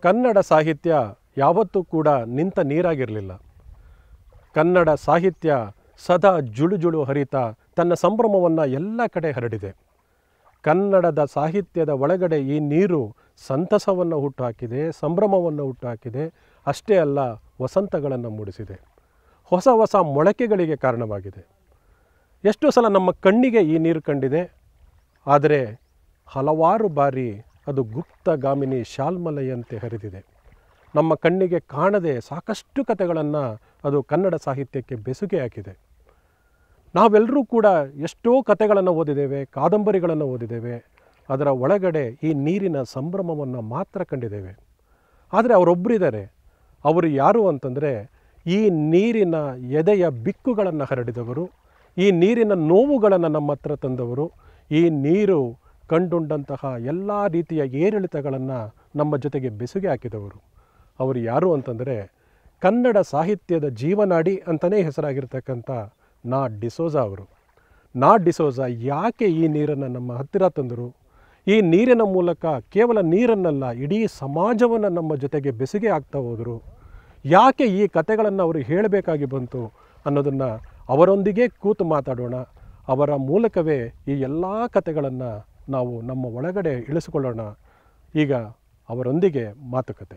ಕನ್ನಡ ಸಾಹಿತ್ಯ ಯಾವತ್ತೂ ಕೂಡ ನಿಂತ ನೀರಾಗಿರಲಿಲ್ಲ ಕನ್ನಡ ಸಾಹಿತ್ಯ ಸದಾ ಜುಳು ಜುಳು ಹರಿತಾ ತನ್ನ ಸಂಭ್ರಮವನ್ನು ಎಲ್ಲ ಕಡೆ ಹರಡಿದೆ ಕನ್ನಡದ ಸಾಹಿತ್ಯದ ಒಳಗಡೆ ಈ ನೀರು ಸಂತಸವನ್ನು ಹುಟ್ಟುಹಾಕಿದೆ ಸಂಭ್ರಮವನ್ನು ಹುಟ್ಟುಹಾಕಿದೆ ಅಷ್ಟೇ ಅಲ್ಲ ವಸಂತಗಳನ್ನು ಮೂಡಿಸಿದೆ ಹೊಸ ಹೊಸ ಮೊಳಕೆಗಳಿಗೆ ಕಾರಣವಾಗಿದೆ ಎಷ್ಟೋ ಸಲ ನಮ್ಮ ಕಣ್ಣಿಗೆ ಈ ನೀರು ಕಂಡಿದೆ ಆದರೆ ಹಲವಾರು ಬಾರಿ ಅದು ಗುಪ್ತಗಾಮಿನಿ ಶಾಲ್ಮಲೆಯಂತೆ ಹರಿದಿದೆ ನಮ್ಮ ಕಣ್ಣಿಗೆ ಕಾಣದೆ ಸಾಕಷ್ಟು ಕಥೆಗಳನ್ನು ಅದು ಕನ್ನಡ ಸಾಹಿತ್ಯಕ್ಕೆ ಬೆಸುಗೆ ಹಾಕಿದೆ ನಾವೆಲ್ಲರೂ ಕೂಡ ಎಷ್ಟೋ ಕಥೆಗಳನ್ನು ಓದಿದ್ದೇವೆ ಕಾದಂಬರಿಗಳನ್ನು ಓದಿದ್ದೇವೆ ಅದರ ಒಳಗಡೆ ಈ ನೀರಿನ ಸಂಭ್ರಮವನ್ನು ಮಾತ್ರ ಕಂಡಿದ್ದೇವೆ ಆದರೆ ಅವರೊಬ್ಬರಿದ್ದಾರೆ ಅವರು ಯಾರು ಅಂತಂದರೆ ಈ ನೀರಿನ ಎದೆಯ ಬಿಕ್ಕುಗಳನ್ನು ಹರಡಿದವರು ಈ ನೀರಿನ ನೋವುಗಳನ್ನು ನಮ್ಮ ಹತ್ರ ತಂದವರು ಈ ನೀರು ಕಂಡುಂಡಂತಹ ಎಲ್ಲ ರೀತಿಯ ಏರಿಳಿತಗಳನ್ನು ನಮ್ಮ ಜೊತೆಗೆ ಬೆಸುಗೆ ಹಾಕಿದವರು ಅವರು ಯಾರು ಅಂತಂದರೆ ಕನ್ನಡ ಸಾಹಿತ್ಯದ ಜೀವನಾಡಿ ಅಂತಲೇ ಹೆಸರಾಗಿರ್ತಕ್ಕಂಥ ನಾ ಡಿಸೋಜಾ ಅವರು ನಾ ಡಿಸೋಜಾ ಯಾಕೆ ಈ ನೀರನ್ನು ನಮ್ಮ ಹತ್ತಿರ ತಂದರು ಈ ನೀರಿನ ಮೂಲಕ ಕೇವಲ ನೀರನ್ನಲ್ಲ ಇಡೀ ಸಮಾಜವನ್ನು ನಮ್ಮ ಜೊತೆಗೆ ಬೆಸುಗೆ ಆಗ್ತಾ ಹೋದರು ಯಾಕೆ ಈ ಕತೆಗಳನ್ನು ಅವರು ಹೇಳಬೇಕಾಗಿ ಬಂತು ಅನ್ನೋದನ್ನು ಅವರೊಂದಿಗೆ ಕೂತು ಮಾತಾಡೋಣ ಅವರ ಮೂಲಕವೇ ಈ ಎಲ್ಲ ಕತೆಗಳನ್ನು ನಾವು ನಮ್ಮ ಒಳಗಡೆ ಇಳಿಸಿಕೊಳ್ಳೋಣ ಈಗ ಅವರೊಂದಿಗೆ ಮಾತುಕತೆ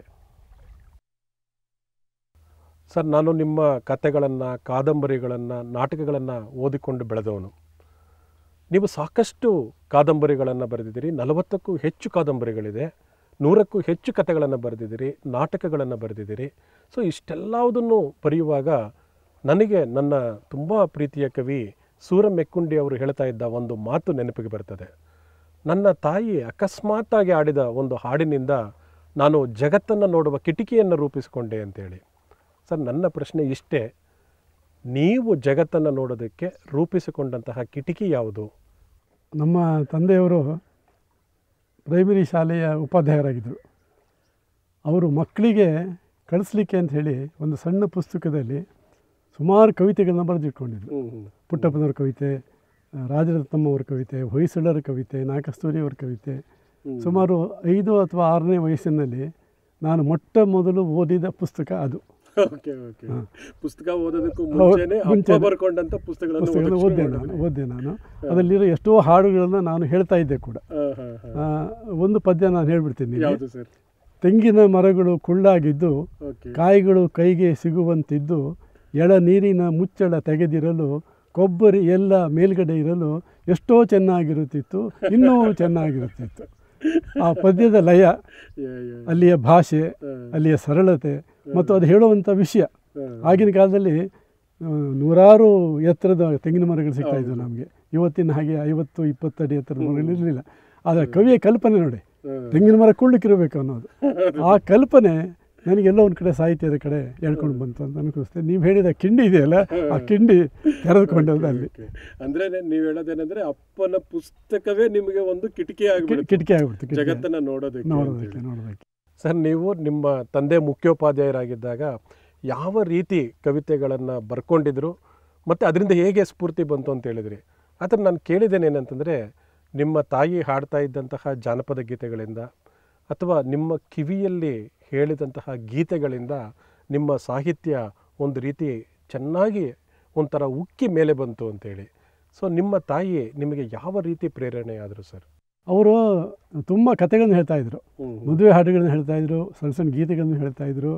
ಸರ್ ನಾನು ನಿಮ್ಮ ಕತೆಗಳನ್ನು ಕಾದಂಬರಿಗಳನ್ನು ನಾಟಕಗಳನ್ನು ಓದಿಕೊಂಡು ಬೆಳೆದವನು ನೀವು ಸಾಕಷ್ಟು ಕಾದಂಬರಿಗಳನ್ನು ಬರೆದಿದ್ದೀರಿ ನಲವತ್ತಕ್ಕೂ ಹೆಚ್ಚು ಕಾದಂಬರಿಗಳಿದೆ ನೂರಕ್ಕೂ ಹೆಚ್ಚು ಕತೆಗಳನ್ನು ಬರೆದಿದ್ದೀರಿ ನಾಟಕಗಳನ್ನು ಬರೆದಿದ್ದೀರಿ ಸೊ ಇಷ್ಟೆಲ್ಲವುದನ್ನು ಬರೆಯುವಾಗ ನನಗೆ ನನ್ನ ತುಂಬ ಪ್ರೀತಿಯ ಕವಿ ಸೂರ ಮೆಕ್ಕುಂಡಿ ಅವರು ಹೇಳ್ತಾ ಇದ್ದ ಒಂದು ಮಾತು ನೆನಪಿಗೆ ಬರ್ತದೆ ನನ್ನ ತಾಯಿ ಅಕಸ್ಮಾತ್ತಾಗಿ ಆಡಿದ ಒಂದು ಹಾಡಿನಿಂದ ನಾನು ಜಗತ್ತನ್ನು ನೋಡುವ ಕಿಟಿಕಿಯನ್ನು ರೂಪಿಸಿಕೊಂಡೆ ಅಂತೇಳಿ ಸರ್ ನನ್ನ ಪ್ರಶ್ನೆ ಇಷ್ಟೇ ನೀವು ಜಗತ್ತನ್ನು ನೋಡೋದಕ್ಕೆ ರೂಪಿಸಿಕೊಂಡಂತಹ ಕಿಟಿಕಿ ಯಾವುದು ನಮ್ಮ ತಂದೆಯವರು ಪ್ರೈಮರಿ ಶಾಲೆಯ ಉಪಾಧ್ಯಾಯರಾಗಿದ್ದರು ಅವರು ಮಕ್ಕಳಿಗೆ ಕಳಿಸ್ಲಿಕ್ಕೆ ಅಂತ ಹೇಳಿ ಒಂದು ಸಣ್ಣ ಪುಸ್ತಕದಲ್ಲಿ ಸುಮಾರು ಕವಿತೆಗಳನ್ನ ಬರೆದಿಟ್ಕೊಂಡಿದ್ರು ಪುಟ್ಟಪ್ಪನವ್ರ ಕವಿತೆ ಆ, ರಾಜರತ್ನಮ್ಮವ್ರ ಕವಿತೆ ಹೊಯ್ಸಳರ ಕವಿತೆ ನಾಗಸ್ತೂರಿಯವ್ರ ಕವಿತೆ ಸುಮಾರು ಐದು ಅಥವಾ ಆರನೇ ವಯಸ್ಸಿನಲ್ಲಿ ನಾನು ಮೊಟ್ಟ ಮೊದಲು ಓದಿದ ಪುಸ್ತಕ ಅದು ಓಕೆ ಓಕೆ ಪುಸ್ತಕ ಓದೋದಕ್ಕೂ ಹೌದು, ಮುಂಚೆನೆ ಅಪ್ಪ ಮುಂಚೆನೆ. ಬರ್ಕೊಂಡಂತ ಪುಸ್ತಕಗಳನ್ನು ಪುಸ್ತಕಗಳನ್ನ ಓದೋಕೆ ಓದಿದೆ ಶುರು ನಾನು ಮಾಡಿದ್ರಿ. ಓದಿದೆ ನಾನು ಅದರಲ್ಲಿರೋ ಎಷ್ಟೋ ಹಾಡುಗಳನ್ನು ನಾನು ಹೇಳ್ತಾ ಇದ್ದೆ ಕೂಡ ಆ, ಹಾ, ಹಾ. ಆ, ಒಂದು ಪದ್ಯ ನಾನು ಹೇಳ್ಬಿಡ್ತೀನಿ ನಿಮಗೆ. ಯಾವುದು ಸರ್ ತೆಂಗಿನ ಮರಗಳು ಕುಳ್ಳಾಗಿದ್ದು ಓಕೆ ಕಾಯಿಗಳು ಕೈಗೆ ಸಿಗುವಂತಿದ್ದು ಎಳ ನೀರಿನ ಮುಚ್ಚಳ ತೆಗೆದಿರಲು ಕೊಬ್ಬರಿ ಎಲ್ಲ ಮೇಲ್ಗಡೆ ಇರಲು ಎಷ್ಟೋ ಚೆನ್ನಾಗಿರುತ್ತಿತ್ತು ಇನ್ನೂ ಚೆನ್ನಾಗಿರುತ್ತಿತ್ತು ಆ ಪದ್ಯದ ಲಯ ಯಾ, ಯಾ. ಅಲ್ಲಿಯ ಭಾಷೆ ಆ, ಅಲ್ಲಿಯ ಸರಳತೆ ಮತ್ತು ಅದು ಹೇಳುವಂಥ ವಿಷಯ ಆ, ಆಗಿನ ಕಾಲದಲ್ಲಿ ಆ, ನೂರಾರು ಎತ್ತರದ ತೆಂಗಿನ ಮರಗಳು ಸಿಗ್ತಾ ಇದ್ವು ನಮಗೆ ಇವತ್ತಿನ ಹಾಗೆ ಐವತ್ತು ಇಪ್ಪತ್ತಡಿ ಎತ್ತರದ ಮರಗಳು ಇರಲಿಲ್ಲ ಆದರೆ ಕವಿಯ ಕಲ್ಪನೆ ನೋಡಿ ಆ. ತೆಂಗಿನ ಮರ ಕುಳ್ಳಕ್ಕಿರಬೇಕು ಅನ್ನೋದು ಆ ಕಲ್ಪನೆ ನನಗೆಲ್ಲೋ ಒಂದು ಕಡೆ ಸಾಹಿತ್ಯದ ಕಡೆ ಹೇಳ್ಕೊಂಡು ಬಂತು ಅಂತ ಅನ್ಕೋಸ್ತೇನೆ ನೀವು ಹೇಳಿದ ಕಿಂಡಿ ಇದೆಯಲ್ಲ ಆ ಕಿಂಡಿ ತೆರೆದುಕೊಂಡದ್ದು ಅಲ್ಲಿ ಓಕೆ. ಅಂದ್ರೆ ನೀವು ಹೇಳೋದೇನಂದ್ರೆ ಅಪ್ಪನ ಪುಸ್ತಕವೇ ನಿಮಗೆ ಒಂದು ಕಿಟಕಿ ಕಿ- ಆಗ್ಬಿಡುತ್ತೆ ಕಿಟಕಿ ಆಗ್ಬಿಡ್ತು ಕಿಟಕಿ ಜಗತ್ತನ್ನ ನೋಡೋದಕ್ಕೆ ನೋಡೋದಕ್ಕೆ ನೋಡೋದಕ್ಕೆ ಸರ್ ನೀವು ನಿಮ್ಮ ತಂದೆ ಮುಖ್ಯೋಪಾಧ್ಯಾಯರಾಗಿದ್ದಾಗ ಯಾವ ರೀತಿ ಕವಿತೆಗಳನ್ನು ಬರ್ಕೊಂಡಿದ್ರು ಮತ್ತು ಅದರಿಂದ ಹೇಗೆ ಸ್ಫೂರ್ತಿ ಬಂತು ಅಂತ ಹೇಳಿದ್ರಿ ಆದರೆ ನಾನು ಕೇಳಿದ್ದೇನೆ ಏನಂತಂದರೆ ನಿಮ್ಮ ತಾಯಿ ಹಾಡ್ತಾ ಇದ್ದಂತಹ ಜಾನಪದ ಗೀತೆಗಳಿಂದ ಅಥವಾ ನಿಮ್ಮ ಕಿವಿಯಲ್ಲಿ ಹೇಳಿದಂತಹ ಗೀತೆಗಳಿಂದ ನಿಮ್ಮ ಸಾಹಿತ್ಯ ಒಂದು ರೀತಿ ಚೆನ್ನಾಗಿ ಒಂಥರ ಉಕ್ಕಿ ಮೇಲೆ ಬಂತು ಅಂತೇಳಿ ಸೊ ನಿಮ್ಮ ತಾಯಿ ನಿಮಗೆ ಯಾವ ರೀತಿ ಪ್ರೇರಣೆ ಆದರು ಸರ್ ಅವರು ತುಂಬ ಕಥೆಗಳನ್ನ ಹೇಳ್ತಾ ಇದ್ರು ಮದುವೆ ಹಾಡುಗಳನ್ನ ಹೇಳ್ತಾ ಇದ್ರು ಸಣ್ಣ ಸಣ್ಣ ಗೀತೆಗಳನ್ನು ಹೇಳ್ತಾ ಇದ್ರು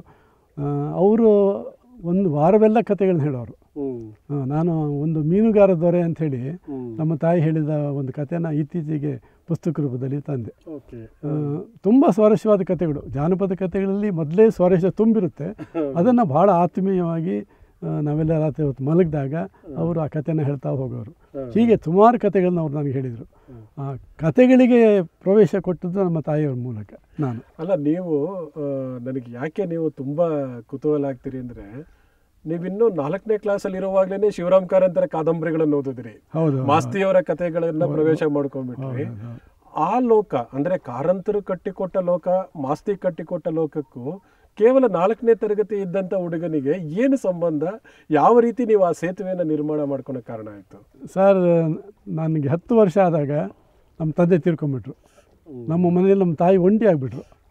ಅವರು ಒಂದು ವಾರವೆಲ್ಲ ಕಥೆಗಳನ್ನ ಹೇಳೋರು ಆ, ನಾನು ಒಂದು ಮೀನುಗಾರ ದೊರೆ ಅಂಥೇಳಿ ನಮ್ಮ ತಾಯಿ ಹೇಳಿದ ಒಂದು ಕಥೆನ ಇತ್ತೀಚೆಗೆ ಪುಸ್ತಕ ರೂಪದಲ್ಲಿ ತಂದೆ ಓಕೆ ತುಂಬ ಸ್ವಾರಸ್ಯವಾದ ಕಥೆಗಳು ಜಾನಪದ ಕಥೆಗಳಲ್ಲಿ ಮೊದಲೇ ಸ್ವಾರಸ್ಯ ತುಂಬಿರುತ್ತೆ ಅದನ್ನು ಭಾಳ ಆತ್ಮೀಯವಾಗಿ ಆ, ನಾವೆಲ್ಲ ರಾತ್ರಿ ಹೊತ್ತು ಮಲಗಿದಾಗ ಅವರು ಆ ಕಥೆನ ಹೇಳ್ತಾ ಹೋಗೋರು ಹೀಗೆ ಸುಮಾರು ಕಥೆಗಳನ್ನ ಅವ್ರು ನನಗೆ ಹೇಳಿದರು ಆ ಕಥೆಗಳಿಗೆ ಪ್ರವೇಶ ಕೊಟ್ಟದ್ದು ನಮ್ಮ ತಾಯಿಯವ್ರ ಮೂಲಕ ನಾನು ಅಲ್ಲ ನೀವು ಆ, ನನಗೆ ಯಾಕೆ ನೀವು ತುಂಬ ಕುತೂಹಲ ಆಗ್ತೀರಿ ಅಂದರೆ ನೀವಿನ್ನೂ ನಾಲ್ಕನೇ ಕ್ಲಾಸಲ್ಲಿ ಇರುವಾಗಲೇ ಶಿವರಾಮ್ ಕಾರಂತರ ಕಾದಂಬರಿಗಳನ್ನು ಓದಿದ್ರಿ ಹೌದು ಮಾಸ್ತಿಯವರ ಕಥೆಗಳನ್ನ ಪ್ರವೇಶ ಮಾಡ್ಕೊಂಡ್ಬಿಟ್ರಿ ಆ ಲೋಕ ಅಂದ್ರೆ ಕಾರಂತರು ಕಟ್ಟಿಕೊಟ್ಟ ಲೋಕ ಮಾಸ್ತಿ ಕಟ್ಟಿಕೊಟ್ಟ ಲೋಕಕ್ಕೂ ಕೇವಲ ನಾಲ್ಕನೇ ತರಗತಿ ಇದ್ದಂಥ ಹುಡುಗನಿಗೆ ಏನು ಸಂಬಂಧ ಯಾವ ರೀತಿ ನೀವು ಆ ಸೇತುವೆಯನ್ನು ನಿರ್ಮಾಣ ಮಾಡ್ಕೊಳಕ್ ಕಾರಣ ಆಯಿತು ಸರ್ ನನಗೆ ಹತ್ತು ವರ್ಷ ಆದಾಗ ನಮ್ಮ ತಂದೆ ತೀರ್ಕೊಂಬಿಟ್ರು ನಮ್ಮ ಮನೆಯಲ್ಲಿ ನಮ್ಮ ತಾಯಿ ಒಂಟಿ ಆಗಿಬಿಟ್ರು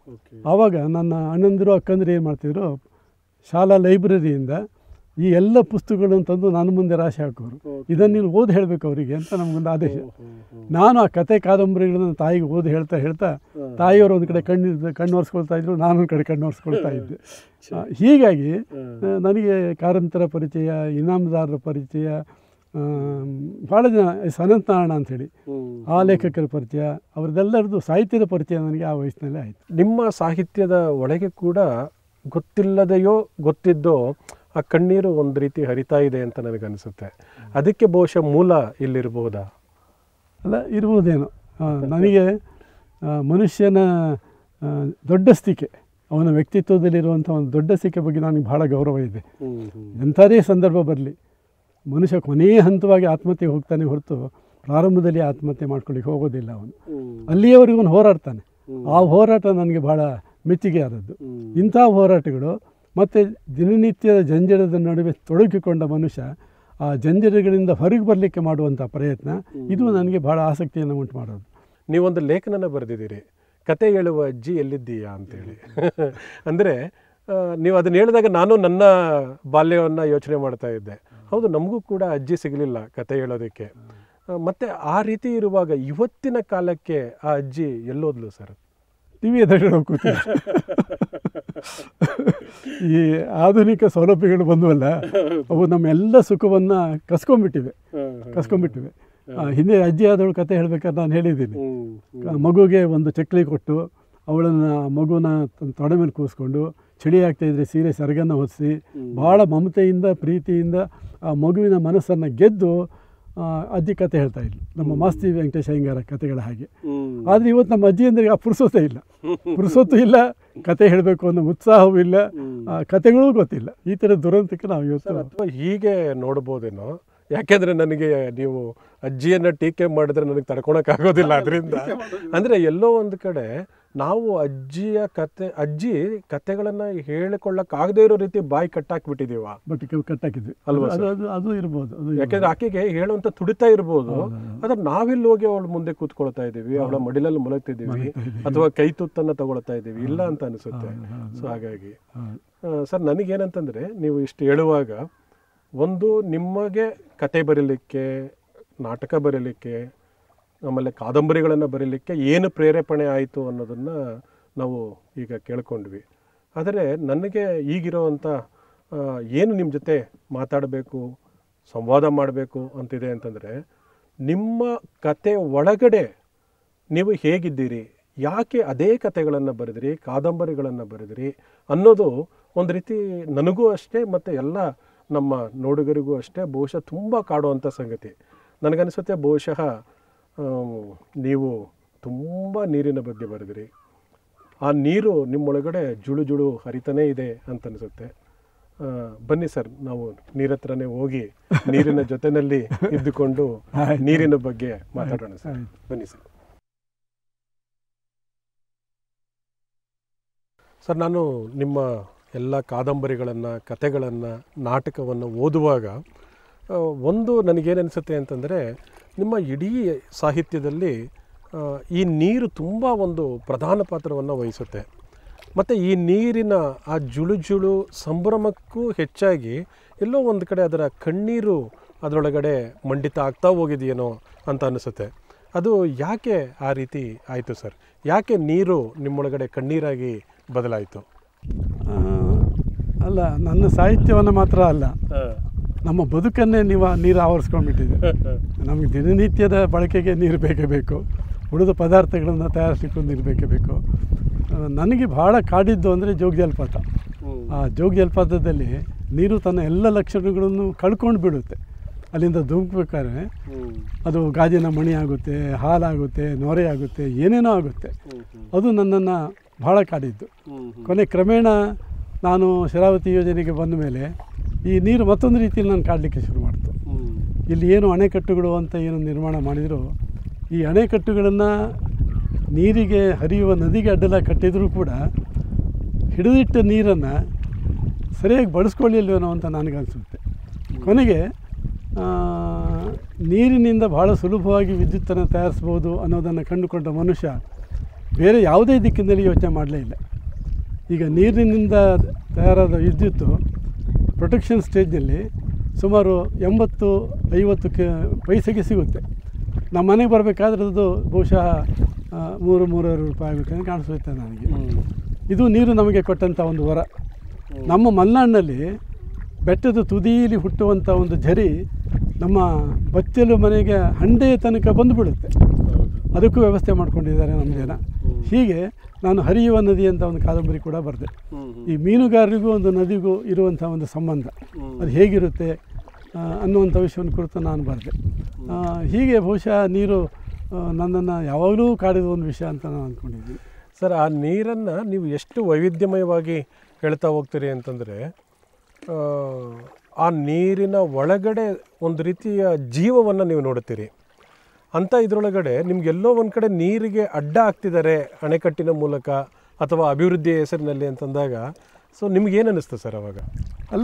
ಆವಾಗ ನನ್ನ ಅಣ್ಣಂದಿರು ಅಕ್ಕಂದಿರು ಏನು ಮಾಡ್ತಿದ್ರು ಶಾಲಾ ಲೈಬ್ರರಿಯಿಂದ ಈ ಎಲ್ಲ ಪುಸ್ತಕಗಳನ್ನು ತಂದು ನನ್ನ ಮುಂದೆ ರಾಶಿ ಹಾಕೋರು ಇದನ್ನು ನೀನು ಓದಿ ಹೇಳಬೇಕು ಅವರಿಗೆ ಅಂತ ನಮಗೊಂದು ಆದೇಶ ನಾನು ಆ ಕತೆ ಕಾದಂಬರಿಗಳನ್ನು ತಾಯಿಗೆ ಓದಿ ಹೇಳ್ತಾ ಹೇಳ್ತಾ ತಾಯಿಯವರು ಒಂದು ಕಡೆ ಕಣ್ಣು ಕಣ್ಣು ಒರೆಸ್ಕೊಳ್ತಾ ಇದ್ರು ನಾನು ಒಂದು ಕಡೆ ಕಣ್ಣು ಒರೆಸ್ಕೊಳ್ತಾ ಇದ್ದೆ ಆ, ಹೀಗಾಗಿ ಆ, ನನಗೆ ಕಾರಂತರ ಪರಿಚಯ ಇನಾಮದಾರರ ಪರಿಚಯ ಆ, ಭಾಳ ಜನ ಎಸ್ ಅನಂತನಾರಾಯಣ ಅಂಥೇಳಿ ಆ ಲೇಖಕರ ಪರಿಚಯ ಅವರದೆಲ್ಲರದ್ದು ಸಾಹಿತ್ಯದ ಪರಿಚಯ ನನಗೆ ಆ ವಯಸ್ಸಿನಲ್ಲೇ ಆಯಿತು ನಿಮ್ಮ ಸಾಹಿತ್ಯದ ಒಳಗೆ ಕೂಡ ಗೊತ್ತಿಲ್ಲದೆಯೋ ಗೊತ್ತಿದ್ದೋ ಆ ಕಣ್ಣೀರು ಒಂದು ರೀತಿ ಹರಿತಾ ಇದೆ ಅಂತ ನನಗನ್ಸುತ್ತೆ ಅದಕ್ಕೆ ಬಹುಶಃ ಮೂಲ ಇಲ್ಲಿರಬಹುದಾ ಅಲ್ಲ ಇರ್ಬೋದೇನೋ ಆ, ನನಗೆ ಆ, ಮನುಷ್ಯನ ಆ, ದೊಡ್ಡಸ್ತಿಕೆ ಅವನ ವ್ಯಕ್ತಿತ್ವದಲ್ಲಿರುವಂಥ ಒಂದು ದೊಡ್ಡಸ್ತಿಕೆ ಬಗ್ಗೆ ನನಗೆ ಭಾಳ ಗೌರವ ಇದೆ ಎಂಥದೇ ಸಂದರ್ಭ ಬರಲಿ ಮನುಷ್ಯ ಕೊನೆಯ ಹಂತವಾಗಿ ಆತ್ಮಹತ್ಯೆಗೆ ಹೋಗ್ತಾನೆ ಹೊರತು ಪ್ರಾರಂಭದಲ್ಲಿ ಆತ್ಮಹತ್ಯೆ ಮಾಡ್ಕೊಳ್ಳಿಕ್ಕೆ ಹೋಗೋದಿಲ್ಲ ಅವನು ಅಲ್ಲಿಯವರೆಗೂ ಅವನು ಹೋರಾಡ್ತಾನೆ ಆ ಹೋರಾಟ ನನಗೆ ಭಾಳ ಮೆಚ್ಚುಗೆ ಆದದ್ದು ಇಂಥ ಹೋರಾಟಗಳು ಮತ್ತು ದಿನನಿತ್ಯದ ಜಂಜಡದ ನಡುವೆ ತೊಡಗಿಕೊಂಡ ಮನುಷ್ಯ ಆ ಜಂಜಡಗಳಿಂದ ಹೊರಗೆ ಬರಲಿಕ್ಕೆ ಮಾಡುವಂಥ ಪ್ರಯತ್ನ ಇದು ನನಗೆ ಭಾಳ ಆಸಕ್ತಿಯನ್ನು ಉಂಟು ಮಾಡೋದು ನೀವೊಂದು ಲೇಖನನ ಬರೆದಿದ್ದೀರಿ ಕತೆ ಹೇಳುವ ಅಜ್ಜಿ ಎಲ್ಲಿದ್ದೀಯಾ ಅಂತೇಳಿ ಅಂದರೆ ನೀವು ಅದನ್ನ ಹೇಳಿದಾಗ ನಾನು ನನ್ನ ಬಾಲ್ಯವನ್ನು ಯೋಚನೆ ಮಾಡ್ತಾ ಇದ್ದೆ ಹೌದು ನಮಗೂ ಕೂಡ ಅಜ್ಜಿ ಸಿಗಲಿಲ್ಲ ಕತೆ ಹೇಳೋದಕ್ಕೆ ಆ, ಮತ್ತೆ ಆ ರೀತಿ ಇರುವಾಗ ಇವತ್ತಿನ ಕಾಲಕ್ಕೆ ಆ ಅಜ್ಜಿ ಎಲ್ಲೋದ್ಲು ಸರ್ ಟಿ ವಿ ಎದುರುಗಡೆ ಕೂತಿದ್ದೆ ಈ ಆಧುನಿಕ ಸೌಲಭ್ಯಗಳು ಬಂದವಲ್ಲ ಅವು ನಮ್ಮೆಲ್ಲ ಸುಖವನ್ನು ಕಸ್ಕೊಂಡ್ಬಿಟ್ಟಿವೆ ಕಸ್ಕೊಂಡ್ಬಿಟ್ಟಿವೆ ಆ, ಹಿಂದೆ ಅಜ್ಜಿ ಆದವಳು ಕತೆ ಹೇಳ್ಬೇಕಾದ್ರೆ ನಾನು ಹೇಳಿದ್ದೀನಿ ಆ ಮಗುಗೆ ಒಂದು ಚಕ್ಲಿ ಕೊಟ್ಟು ಅವಳನ್ನು ಮಗುನ ತನ್ನ ತೊಡೆ ಮೇಲೆ ಕೂರಿಸ್ಕೊಂಡು ಚಳಿ ಆಗ್ತಾ ಇದ್ರೆ ಸೀರೆ ಸೆರಗನ್ನು ಹೊದಿಸಿ ಭಾಳ ಮಮತೆಯಿಂದ ಪ್ರೀತಿಯಿಂದ ಆ ಮಗುವಿನ ಮನಸ್ಸನ್ನು ಗೆದ್ದು ಆ, ಅಜ್ಜಿ ಕತೆ ಹೇಳ್ತಾ ಇದ್ಲು ನಮ್ಮ ಮಾಸ್ತಿ ವೆಂಕಟೇಶ ಅಯ್ಯಂಗಾರ ಕತೆಗಳ ಹಾಗೆ ಆದರೆ ಇವತ್ತು ನಮ್ಮ ಅಜ್ಜಿಯಂದ್ರಿಗೆ ಆ ಪುರುಸೊತ್ತೇ ಇಲ್ಲ ಪುರುಸೊತ್ತು ಇಲ್ಲ ಕತೆ ಹೇಳಬೇಕು ಅನ್ನೋ ಉತ್ಸಾಹವೂ ಇಲ್ಲ ಆ ಕತೆಗಳೂ ಗೊತ್ತಿಲ್ಲ ಈ ಥರ ದುರಂತಕ್ಕೆ ನಾವು ಇವತ್ತು ಅಥವಾ ಹೀಗೆ ನೋಡ್ಬೋದೇನೋ ಯಾಕೆಂದ್ರೆ ನನಗೆ ನೀವು ಅಜ್ಜಿಯನ್ನ ಟೀಕೆ ಮಾಡಿದ್ರೆ ನನಗೆ ತಡ್ಕೊಳಕ್ಕಾಗೋದಿಲ್ಲ ಅದರಿಂದ ಅಂದ್ರೆ ಎಲ್ಲೋ ಒಂದು ಕಡೆ ನಾವು ಅಜ್ಜಿಯ ಕತೆ ಅಜ್ಜಿ ಕತೆಗಳನ್ನ ಹೇಳಿಕೊಳ್ಳಕ್ಕಾಗದೇ ಇರೋ ರೀತಿ ಬಾಯಿ ಕಟ್ಟಾಕ್ಬಿಟ್ಟಿದೀವ ಬಟ್ ಕಟ್ಟಾಕಿದ್ವಿ ಅಲ್ವಾ ಅದು ಅದು ಅದು ಇರ್ಬೋದು ಅದು ಇರ್ಬೋದು. ಯಾಕೆಂದ್ರೆ ಆಕೆಗೆ ಹೇಳುವಂತ ತುಡಿತಾ ಇರ್ಬೋದು ಆದ್ರೆ ನಾವಿಲ್ಲಿ ಹೋಗಿ ಅವಳ ಮುಂದೆ ಕೂತ್ಕೊಳ್ತಾ ಇದೀವಿ ಅವಳ ಮಡಿಲಲ್ಲಿ ಮಲಗ್ತಿದ್ದೀವಿ ಅಥವಾ ಕೈ ತುತ್ತನ್ನ ತಗೊಳ್ತಾ ಇದ್ದೀವಿ ಇಲ್ಲ ಅಂತ ಅನಿಸುತ್ತೆ ಸೊ ಹಾಗಾಗಿ ಹೌದು. ಆ, ಸರ್ ನನಗೇನಂತಂದರೆ ನೀವು ಇಷ್ಟು ಹೇಳುವಾಗ ಒಂದು ನಿಮಗೆ ಕತೆ ಬರೀಲಿಕ್ಕೆ ನಾಟಕ ಬರೀಲಿಕ್ಕೆ ಆಮೇಲೆ ಕಾದಂಬರಿಗಳನ್ನು ಬರೀಲಿಕ್ಕೆ ಏನು ಪ್ರೇರೇಪಣೆ ಆಯಿತು ಅನ್ನೋದನ್ನು ನಾವು ಈಗ ಕೇಳ್ಕೊಂಡ್ವಿ ಆದರೆ ನನಗೆ ಈಗಿರೋವಂಥ ಆ, ಏನು ನಿಮ್ಮ ಜೊತೆ ಮಾತಾಡಬೇಕು ಸಂವಾದ ಮಾಡಬೇಕು ಅಂತಿದೆ ಅಂತಂದರೆ ನಿಮ್ಮ ಕತೆ ಒಳಗಡೆ ನೀವು ಹೇಗಿದ್ದೀರಿ ಯಾಕೆ ಅದೇ ಕತೆಗಳನ್ನು ಬರೆದಿರಿ ಕಾದಂಬರಿಗಳನ್ನು ಬರೆದಿರಿ ಅನ್ನೋದು ಒಂದು ರೀತಿ ನನಗೂ ಅಷ್ಟೇ ಮತ್ತು ಎಲ್ಲ ನಮ್ಮ ನೋಡುಗರಿಗೂ ಅಷ್ಟೇ ಬಹುಶಃ ತುಂಬ ಕಾಡುವಂಥ ಸಂಗತಿ ನನಗನ್ಸುತ್ತೆ ಬಹುಶಃ ಆಮ್, ನೀವು ತುಂಬ ನೀರಿನ ಬಗ್ಗೆ ಬರೆದಿರಿ ಆ ನೀರು ನಿಮ್ಮೊಳಗಡೆ ಜುಳು ಜುಳು ಹರಿತಾನೇ ಇದೆ ಅಂತ ಅನಿಸುತ್ತೆ ಆ, ಬನ್ನಿ ಸರ್ ನಾವು ನೀರ ಹತ್ರನೇ ಹೋಗಿ ನೀರಿನ ಜೊತೆನಲ್ಲಿ ಇದ್ದುಕೊಂಡು ಆಯ್ತು. ನೀರಿನ ಬಗ್ಗೆ ಮಾತಾಡೋಣ ಸರ್ ಆಯ್ತು. ಬನ್ನಿ ಸರ್ ಸರ್ ನಾನು ನಿಮ್ಮ ಎಲ್ಲ ಕಾದಂಬರಿಗಳನ್ನು ಕತೆಗಳನ್ನು ನಾಟಕವನ್ನು ಓದುವಾಗ ಆ, ಒಂದು ನನಗೇನು ಅನಿಸುತ್ತೆ ಅಂತಂದರೆ ನಿಮ್ಮ ಇಡೀ ಸಾಹಿತ್ಯದಲ್ಲಿ ಆ, ಈ ನೀರು ತುಂಬ ಒಂದು ಪ್ರಧಾನ ಪಾತ್ರವನ್ನು ವಹಿಸುತ್ತೆ ಮತ್ತು ಈ ನೀರಿನ ಆ ಜುಳು ಜುಳು ಸಂಭ್ರಮಕ್ಕೂ ಹೆಚ್ಚಾಗಿ ಎಲ್ಲೋ ಒಂದು ಕಡೆ ಅದರ ಕಣ್ಣೀರು ಅದರೊಳಗಡೆ ಮಂಡಿತ ಆಗ್ತಾ ಹೋಗಿದೆಯೇನೋ ಅಂತ ಅನಿಸುತ್ತೆ ಅದು ಯಾಕೆ ಆ ರೀತಿ ಆಯಿತು ಸರ್ ಯಾಕೆ ನೀರು ನಿಮ್ಮೊಳಗಡೆ ಕಣ್ಣೀರಾಗಿ ಬದಲಾಯಿತು ಆ, ಅಲ್ಲ ನನ್ನ ಸಾಹಿತ್ಯವನ್ನು ಮಾತ್ರ ಅಲ್ಲ ನಮ್ಮ ಬದುಕನ್ನೇ ನೀವು ನೀರು ಆವರಿಸ್ಕೊಂಡ್ಬಿಟ್ಟಿದೆ ನಮಗೆ ದಿನನಿತ್ಯದ ಬಳಕೆಗೆ ನೀರು ಬೇಕೇ ಬೇಕು ಉಳಿದ ಪದಾರ್ಥಗಳನ್ನು ತಯಾರಿಸಲಿಕ್ಕೂ ನೀರು ಬೇಕೇ ಬೇಕು ಆ, ನನಗೆ ಭಾಳ ಕಾಡಿದ್ದು ಅಂದರೆ ಜೋಗ ಜಲಪಾತ ಆ ಜೋಗ ಜಲಪಾತದಲ್ಲಿ ನೀರು ತನ್ನ ಎಲ್ಲ ಲಕ್ಷಣಗಳನ್ನು ಕಳ್ಕೊಂಡು ಬಿಡುತ್ತೆ ಅಲ್ಲಿಂದ ಧುಮುಕ್ಬೇಕಾದ್ರೆ ಅದು ಗಾಜಿನ ಮಣಿ ಆಗುತ್ತೆ ಹಾಲಾಗುತ್ತೆ ನೊರೆ ಆಗುತ್ತೆ ಏನೇನೋ ಆಗುತ್ತೆ ಅದು ನನ್ನನ್ನು ಭಾಳ ಕಾಡಿದ್ದು ಕೊನೆ ಕ್ರಮೇಣ ನಾನು ಶರಾವತಿ ಯೋಜನೆಗೆ ಬಂದ ಮೇಲೆ ಈ ನೀರು ಮತ್ತೊಂದು ರೀತಿಯಲ್ಲಿ ನಾನು ಕಾಡಲಿಕ್ಕೆ ಶುರು ಮಾಡ್ತು ಇಲ್ಲಿ ಏನು ಅಣೆಕಟ್ಟುಗಳು ಅಂತ ಏನು ನಿರ್ಮಾಣ ಮಾಡಿದರೂ ಈ ಅಣೆಕಟ್ಟುಗಳನ್ನು ನೀರಿಗೆ ಹರಿಯುವ ನದಿಗೆ ಅಡ್ಡಲ ಕಟ್ಟಿದರೂ ಕೂಡ ಹಿಡಿದಿಟ್ಟ ನೀರನ್ನು ಸರಿಯಾಗಿ ಬಳಸ್ಕೊಳ್ಳಿಲ್ವೇನೋ ಅಂತ ನನಗನ್ಸುತ್ತೆ ಕೊನೆಗೆ ಆ, ನೀರಿನಿಂದ ಭಾಳ ಸುಲಭವಾಗಿ ವಿದ್ಯುತ್ತನ್ನು ತಯಾರಿಸ್ಬೋದು ಅನ್ನೋದನ್ನು ಕಂಡುಕೊಂಡ ಮನುಷ್ಯ ಬೇರೆ ಯಾವುದೇ ದಿಕ್ಕಿನಲ್ಲಿ ಯೋಚನೆ ಮಾಡಲೇ ಇಲ್ಲ ಈಗ ನೀರಿನಿಂದ ತಯಾರಾದ ವಿದ್ಯುತ್ತು ಪ್ರೊಟೆಕ್ಷನ್ ಸ್ಟೇಜ್ನಲ್ಲಿ ಸುಮಾರು ಎಂಬತ್ತು ಐವತ್ತು ಕೆ ಪೈಸೆಗೆ ಸಿಗುತ್ತೆ ನಮ್ಮ ಮನೆಗೆ ಬರಬೇಕಾದ್ರೆ ಅದು ಬಹುಶಃ ಆ, ಮೂರು ಮೂರುವರೆ ರೂಪಾಯಿ ಆಗುತ್ತೆ ಅಂತ ಕಾಣಿಸುತ್ತೆ ನನಗೆ ಇದು ನೀರು ನಮಗೆ ಕೊಟ್ಟಂಥ ಒಂದು ವರ ನಮ್ಮ ಮಲೆನಾಡಿನಲ್ಲಿ ಬೆಟ್ಟದ ತುದಿಯಲ್ಲಿ ಹುಟ್ಟುವಂಥ ಒಂದು ಝರಿ ನಮ್ಮ ಬಚ್ಚಲು ಮನೆಗೆ ಹಂಡೆಯ ತನಕ ಬಂದುಬಿಡುತ್ತೆ ಅದಕ್ಕೂ ವ್ಯವಸ್ಥೆ ಮಾಡ್ಕೊಂಡಿದ್ದಾರೆ ನಮ್ಮ ಜನ ಹೀಗೆ ನಾನು ಹರಿಯುವ ನದಿ ಅಂತ ಒಂದು ಕಾದಂಬರಿ ಕೂಡ ಬರೆದೆ ಈ ಮೀನುಗಾರರಿಗೂ ಒಂದು ನದಿಗೂ ಇರುವಂಥ ಒಂದು ಸಂಬಂಧ ಅದು ಹೇಗಿರುತ್ತೆ ಆ, ಅನ್ನುವಂಥ ವಿಷಯವನ್ನು ಕುರಿತು ನಾನು ಬರೆದೆ ಆ, ಹೀಗೆ ಬಹುಶಃ ನೀರು ನನ್ನನ್ನು ಯಾವಾಗಲೂ ಕಾಡಿದ ಒಂದು ವಿಷಯ ಅಂತ ನಾನು ಅಂದ್ಕೊಂಡಿದ್ದೀನಿ ಸರ್ ಆ ನೀರನ್ನು ನೀವು ಎಷ್ಟು ವೈವಿಧ್ಯಮಯವಾಗಿ ಹೇಳ್ತಾ ಹೋಗ್ತೀರಿ ಅಂತಂದರೆ ಆ ನೀರಿನ ಒಳಗಡೆ ಒಂದು ರೀತಿಯ ಜೀವವನ್ನು ನೀವು ನೋಡುತ್ತೀರಿ ಅಂಥ ಇದರೊಳಗಡೆ ನಿಮ್ಗೆಲ್ಲೋ ಒಂದು ಕಡೆ ನೀರಿಗೆ ಅಡ್ಡ ಆಗ್ತಿದ್ದಾರೆ ಅಣೆಕಟ್ಟಿನ ಮೂಲಕ ಅಥವಾ ಅಭಿವೃದ್ಧಿಯ ಹೆಸರಿನಲ್ಲಿ ಅಂತಂದಾಗ ಸೊ ನಿಮ್ಗೇನು ಅನ್ನಿಸ್ತು ಸರ್ ಅವಾಗ ಅಲ್ಲ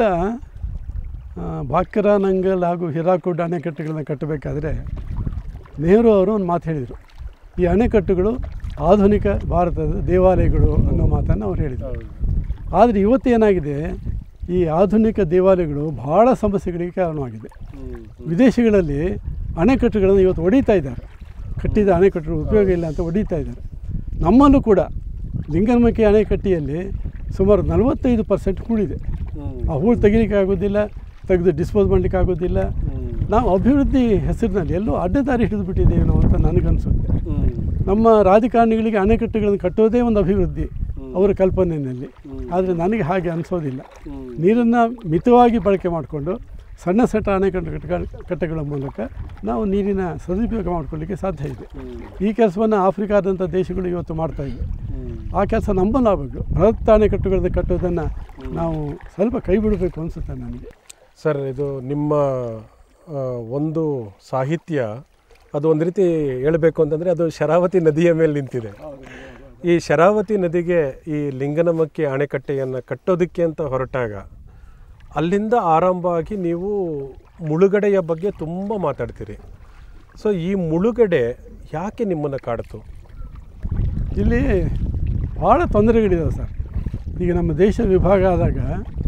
ಆ, ಬಾಕರ ನಂಗಲ್ ಹಾಗೂ ಹಿರಾಕುಡ್ ಅಣೆಕಟ್ಟುಗಳನ್ನ ಕಟ್ಟಬೇಕಾದ್ರೆ ನೆಹರು ಅವರು ಒಂದು ಮಾತು ಹೇಳಿದರು ಈ ಅಣೆಕಟ್ಟುಗಳು ಆಧುನಿಕ ಭಾರತದ ದೇವಾಲಯಗಳು ಅನ್ನೋ ಮಾತನ್ನು ಅವ್ರು ಹೇಳಿದರು ಆದರೆ ಇವತ್ತು ಏನಾಗಿದೆ ಈ ಆಧುನಿಕ ದೇವಾಲಯಗಳು ಭಾಳ ಸಮಸ್ಯೆಗಳಿಗೆ ಕಾರಣವಾಗಿದೆ ವಿದೇಶಗಳಲ್ಲಿ ಅಣೆಕಟ್ಟುಗಳನ್ನು ಇವತ್ತು ಹೊಡಿತಾ ಇದ್ದಾರೆ ಕಟ್ಟಿದ ಅಣೆಕಟ್ಟುಗಳು ಉಪಯೋಗ ಇಲ್ಲ ಅಂತ ಹೊಡಿತಾ ಇದ್ದಾರೆ ನಮ್ಮಲ್ಲೂ ಕೂಡ ಲಿಂಗನಮಕ್ಕಿ ಅಣೆಕಟ್ಟಿಯಲ್ಲಿ ಸುಮಾರು ನಲವತ್ತೈದು ಪರ್ಸೆಂಟ್ ಹೂಳಿದೆ ಆ ಹೂಳು ತೆಗಿಲಿಕ್ಕೆ ಆಗೋದಿಲ್ಲ ತೆಗೆದು ಡಿಸ್ಪೋಸ್ ಮಾಡಲಿಕ್ಕೆ ಆಗೋದಿಲ್ಲ ನಾವು ಅಭಿವೃದ್ಧಿ ಹೆಸರಿನಲ್ಲಿ ಎಲ್ಲೋ ಅಡ್ಡದಾರಿ ಹಿಡಿದು ಬಿಟ್ಟಿದ್ದೇವೆ ಅಂತ ನನಗನ್ಸುತ್ತೆ ನಮ್ಮ ರಾಜಕಾರಣಿಗಳಿಗೆ ಅಣೆಕಟ್ಟುಗಳನ್ನು ಕಟ್ಟೋದೇ ಒಂದು ಅಭಿವೃದ್ಧಿ ಅವರ ಕಲ್ಪನೆಯಲ್ಲಿ ಆದರೆ ನನಗೆ ಹಾಗೆ ಅನಿಸೋದಿಲ್ಲ ನೀರನ್ನು ಮಿತವಾಗಿ ಬಳಕೆ ಮಾಡಿಕೊಂಡು ಸಣ್ಣ ಸಣ್ಣ ಅಣೆಕಟ್ಟು ಕಟ್ಟಗಳ ಕಟ್ಟೆಗಳ ಮೂಲಕ ನಾವು ನೀರಿನ ಸದುಪಯೋಗ ಮಾಡಿಕೊಳ್ಳಿಕ್ಕೆ ಸಾಧ್ಯ ಇದೆ ಈ ಕೆಲಸವನ್ನು ಆಫ್ರಿಕಾದಂಥ ದೇಶಗಳು ಇವತ್ತು ಮಾಡ್ತಾ ಇವೆ ಆ ಕೆಲಸ ನಂಬಲಾಗಬೇಕು ಬೃಹತ್ ಅಣೆಕಟ್ಟುಗಳನ್ನು ಕಟ್ಟೋದನ್ನು ನಾವು ಸ್ವಲ್ಪ ಕೈ ಬಿಡಬೇಕು ಅನಿಸುತ್ತೆ ನನಗೆ ಸರ್ ಇದು ನಿಮ್ಮ ಆ, ಒಂದು ಸಾಹಿತ್ಯ ಅದು ಒಂದು ರೀತಿ ಹೇಳಬೇಕು ಅಂತಂದರೆ ಅದು ಶರಾವತಿ ನದಿಯ ಮೇಲೆ ನಿಂತಿದೆ ಈ ಶರಾವತಿ ನದಿಗೆ ಈ ಲಿಂಗನಮಕ್ಕಿ ಅಣೆಕಟ್ಟೆಯನ್ನು ಕಟ್ಟೋದಕ್ಕೆ ಅಂತ ಹೊರಟಾಗ ಅಲ್ಲಿಂದ ಆರಂಭ ಆಗಿ ನೀವು ಮುಳುಗಡೆಯ ಬಗ್ಗೆ ತುಂಬ ಮಾತಾಡ್ತೀರಿ ಸೊ ಈ ಮುಳುಗಡೆ ಯಾಕೆ ನಿಮ್ಮನ್ನು ಕಾಡ್ತು ಇಲ್ಲಿ ಭಾಳ ತೊಂದರೆಗಳಿದಾವೆ ಸರ್ ಈಗ ನಮ್ಮ ದೇಶ ವಿಭಾಗ ಆದಾಗ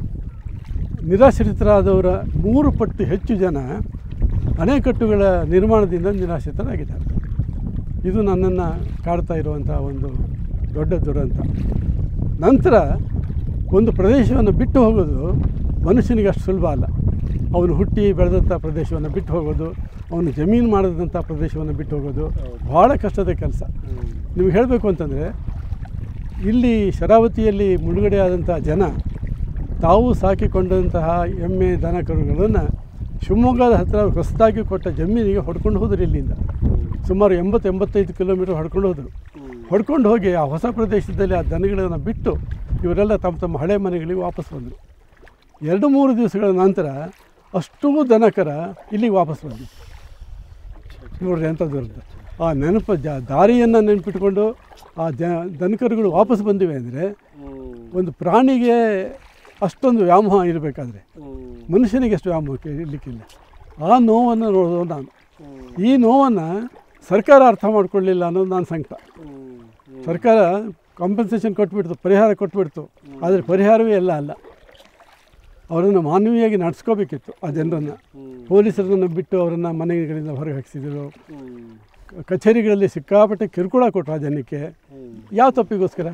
ನಿರಾಶ್ರಿತರಾದವರ ಮೂರು ಪಟ್ಟು ಹೆಚ್ಚು ಜನ ಅಣೆಕಟ್ಟುಗಳ ನಿರ್ಮಾಣದಿಂದ ನಿರಾಶ್ರಿತರಾಗಿದ್ದಾರೆ ಇದು ನನ್ನನ್ನು ಕಾಡ್ತಾ ಇರುವಂಥ ಒಂದು ದೊಡ್ಡ ದುರಂತ ನಂತರ ಒಂದು ಪ್ರದೇಶವನ್ನು ಬಿಟ್ಟು ಹೋಗೋದು ಮನುಷ್ಯನಿಗೆ ಅಷ್ಟು ಸುಲಭ ಅಲ್ಲ ಅವನು ಹುಟ್ಟಿ ಬೆಳೆದಂಥ ಪ್ರದೇಶವನ್ನು ಬಿಟ್ಟು ಹೋಗೋದು ಅವನು ಜಮೀನು ಮಾಡಿದಂಥ ಪ್ರದೇಶವನ್ನು ಬಿಟ್ಟು ಹೋಗೋದು ಭಾಳ ಕಷ್ಟದ ಕೆಲಸ ನಿಮ್ಗೆ ಹೇಳಬೇಕು ಅಂತಂದರೆ ಇಲ್ಲಿ ಶರಾವತಿಯಲ್ಲಿ ಮುಳುಗಡೆ ಆದಂಥ ಜನ ತಾವು ಸಾಕಿಕೊಂಡಂತಹ ಎಮ್ಮೆ ದನ ಕರುಗಳನ್ನು ಶಿವಮೊಗ್ಗದ ಹತ್ತಿರ ಹೊಸದಾಗಿ ಕೊಟ್ಟ ಜಮೀನಿಗೆ ಹೊಡ್ಕೊಂಡು ಹೋದ್ರು ಇಲ್ಲಿಂದ ಸುಮಾರು ಎಂಬತ್ತು ಎಂಬತ್ತೈದು ಕಿಲೋಮೀಟರ್ ಹೊಡ್ಕೊಂಡು ಹೋದರು ಹೊಡ್ಕೊಂಡು ಹೋಗಿ ಆ ಹೊಸ ಪ್ರದೇಶದಲ್ಲಿ ಆ ದನಗಳನ್ನು ಬಿಟ್ಟು ಇವರೆಲ್ಲ ತಮ್ಮ ತಮ್ಮ ಹಳೆ ಮನೆಗಳಿಗೆ ವಾಪಸ್ ಬಂದರು ಎರಡು ಮೂರು ದಿವಸಗಳ ನಂತರ ಅಷ್ಟೂ ದನಕರ ಇಲ್ಲಿಗೆ ವಾಪಸ್ ಬಂದಿತ್ತು ನೋಡ್ರಿ ಎಂಥ ದುರಂತ ಆ ನೆನಪು ಜ ದಾರಿಯನ್ನು ನೆನಪಿಟ್ಕೊಂಡು ಆ ಜ ದನಕರುಗಳು ವಾಪಸ್ ಬಂದಿವೆ ಅಂದರೆ ಒಂದು ಪ್ರಾಣಿಗೆ ಅಷ್ಟೊಂದು ವ್ಯಾಮೋಹ ಇರಬೇಕಾದ್ರೆ ಮನುಷ್ಯನಿಗೆ ಎಷ್ಟು ವ್ಯಾಮೋಹಕ್ಕೆ ಇರಲಿಕ್ಕಿಲ್ಲ ಆ ನೋವನ್ನು ನೋಡೋದು ನಾನು ಈ ನೋವನ್ನು ಸರ್ಕಾರ ಅರ್ಥ ಮಾಡ್ಕೊಳ್ಳಿಲ್ಲ ಅನ್ನೋದು ನನ್ನ ಸಂಕಟ ಸರ್ಕಾರ ಕಾಂಪನ್ಸೇಷನ್ ಕೊಟ್ಬಿಡ್ತು ಪರಿಹಾರ ಕೊಟ್ಬಿಡ್ತು ಆದರೆ ಪರಿಹಾರವೇ ಎಲ್ಲ ಅಲ್ಲ ಅವರನ್ನು ಮಾನವೀಯವಾಗಿ ನಡೆಸ್ಕೋಬೇಕಿತ್ತು ಆ ಜನರನ್ನು ಪೊಲೀಸರನ್ನು ಬಿಟ್ಟು ಅವರನ್ನು ಮನೆಗಳಿಂದ ಹೊರಗೆ ಹಾಕಿಸಿದರು ಕಚೇರಿಗಳಲ್ಲಿ ಸಿಕ್ಕಾಪಟ್ಟೆ ಕಿರುಕುಳ ಕೊಟ್ಟರು ಆ ಜನಕ್ಕೆ ಯಾವ ತಪ್ಪಿಗೋಸ್ಕರ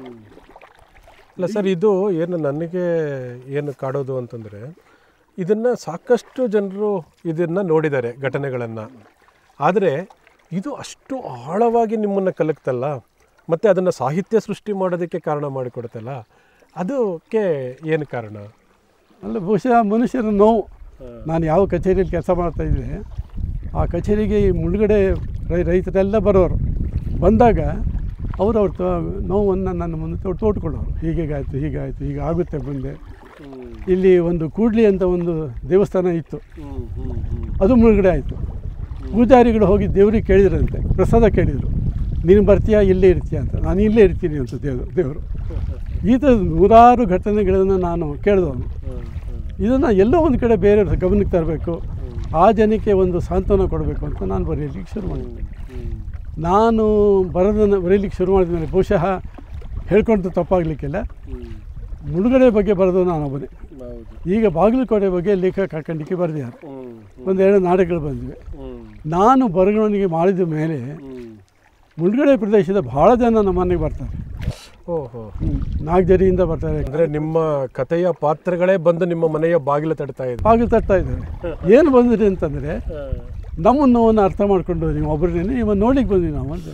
ಇಲ್ಲ ಸರ್ ಇದು ಏನು ನನಗೆ ಏನು ಕಾಡೋದು ಅಂತಂದರೆ ಇದನ್ನು ಸಾಕಷ್ಟು ಜನರು ಇದನ್ನು ನೋಡಿದ್ದಾರೆ ಘಟನೆಗಳನ್ನು ಆದರೆ ಇದು ಅಷ್ಟು ಆಳವಾಗಿ ನಿಮ್ಮನ್ನು ಕಲಕ್ತಲ್ಲ ಮತ್ತು ಅದನ್ನು ಸಾಹಿತ್ಯ ಸೃಷ್ಟಿ ಮಾಡೋದಕ್ಕೆ ಕಾರಣ ಮಾಡಿಕೊಡುತ್ತಲ್ಲ ಅದಕ್ಕೆ ಏನು ಕಾರಣ ಅಲ್ಲ ಬಹುಶಃ ಮನುಷ್ಯರ ನೋವು ನಾನು ಯಾವ ಕಚೇರಿಯಲ್ಲಿ ಕೆಲಸ ಮಾಡ್ತಾಯಿದ್ದೆ ಆ ಕಚೇರಿಗೆ ಈ ಮುಳುಗಡೆ ರೈ ರೈತರೆಲ್ಲ ಬರೋರು ಬಂದಾಗ ಅವರು ಅವ್ರ ತ- ನೋವನ್ನು ನನ್ನ ಮುಂದೆ ತೋಡ್ ತೋಡ್ಕೊಳ್ಳೋರು ಹೀಗೇಗಾಯಿತು ಹೀಗಾಯಿತು ಹೀಗೆ ಆಗುತ್ತೆ ಮುಂದೆ ಇಲ್ಲಿ ಒಂದು ಕೂಡ್ಲಿ ಅಂತ ಒಂದು ದೇವಸ್ಥಾನ ಇತ್ತು ಅದು ಮುಳುಗಡೆ ಆಯಿತು ಪೂಜಾರಿಗಳು ಹೋಗಿ ದೇವ್ರಿಗೆ ಕೇಳಿದ್ರಂತೆ ಪ್ರಸಾದ ಕೇಳಿದರು ನೀನು ಬರ್ತೀಯಾ ಇಲ್ಲೇ ಇರ್ತೀಯ ಅಂತ ನಾನು ಇಲ್ಲೇ ಇರ್ತೀನಿ ಅಂತ ದೇವರು ದೇವರು ಈ ಥರದ ನೂರಾರು ಘಟನೆಗಳನ್ನು ನಾನು ಕೇಳಿದವನು ಇದನ್ನು ಎಲ್ಲೋ ಒಂದು ಕಡೆ ಬೇರೆಯವ್ರ ಗಮನಕ್ಕೆ ತರಬೇಕು ಆ ಜನಕ್ಕೆ ಒಂದು ಸಾಂತ್ವನ ಕೊಡಬೇಕು ಅಂತ ನಾನು ಬರೆಯಲಿಕ್ಕೆ ಶುರು ಮಾಡಿದೆ ನಾನು ಬರೋದನ್ನು ಬರೀಲಿಕ್ಕೆ ಶುರು ಮಾಡಿದ ಮೇಲೆ ಬಹುಶಃ ಹೇಳ್ಕೊಂಡ್ರೆ ತಪ್ಪಾಗಲಿಕ್ಕಿಲ್ಲ ಮುಳುಗಡೆ ಬಗ್ಗೆ ಬರೆದು ನಾನು ಒಬ್ಬನೇ ಈಗ ಬಾಗಲಕೋಟೆ ಬಗ್ಗೆ ಲೇಖ ಕಾಕಂಡಿಕೆ ಬರೆದಿದ್ದಾರೆ ಒಂದೆರಡು ನಾಟಕಗಳು ಬಂದಿವೆ ನಾನು ಬರವಣಿಗೆ ಮಾಡಿದ ಮೇಲೆ ಮುಳುಗಡೆ ಪ್ರದೇಶದ ಭಾಳ ಜನ ನಮ್ಮ ಮನೆಗೆ ಬರ್ತಾರೆ ಓಹೋ ನಾಗಜರಿಯಿಂದ ಬರ್ತಾರೆ ಅಂದ್ರೆ ನಿಮ್ಮ ಕಥೆಯ ಪಾತ್ರಗಳೇ ಬಂದು ನಿಮ್ಮ ಮನೆಯ ಬಾಗಿಲು ತಡ್ತಾ ಇದೆ ಬಾಗಿಲು ತಟ್ತಾ ಇದ್ದಾರೆ ಏನು ಬಂದಿದೆ ಅಂತಂದರೆ ನಮ್ಮ ನೋವನ್ನು ಅರ್ಥ ಮಾಡಿಕೊಂಡು ನೀವು ಒಬ್ಬರನ್ನೇ ಇವ ನೋಡ್ಲಿಕ್ಕೆ ಬಂದ್ವಿ ನಾವು ಅಂತ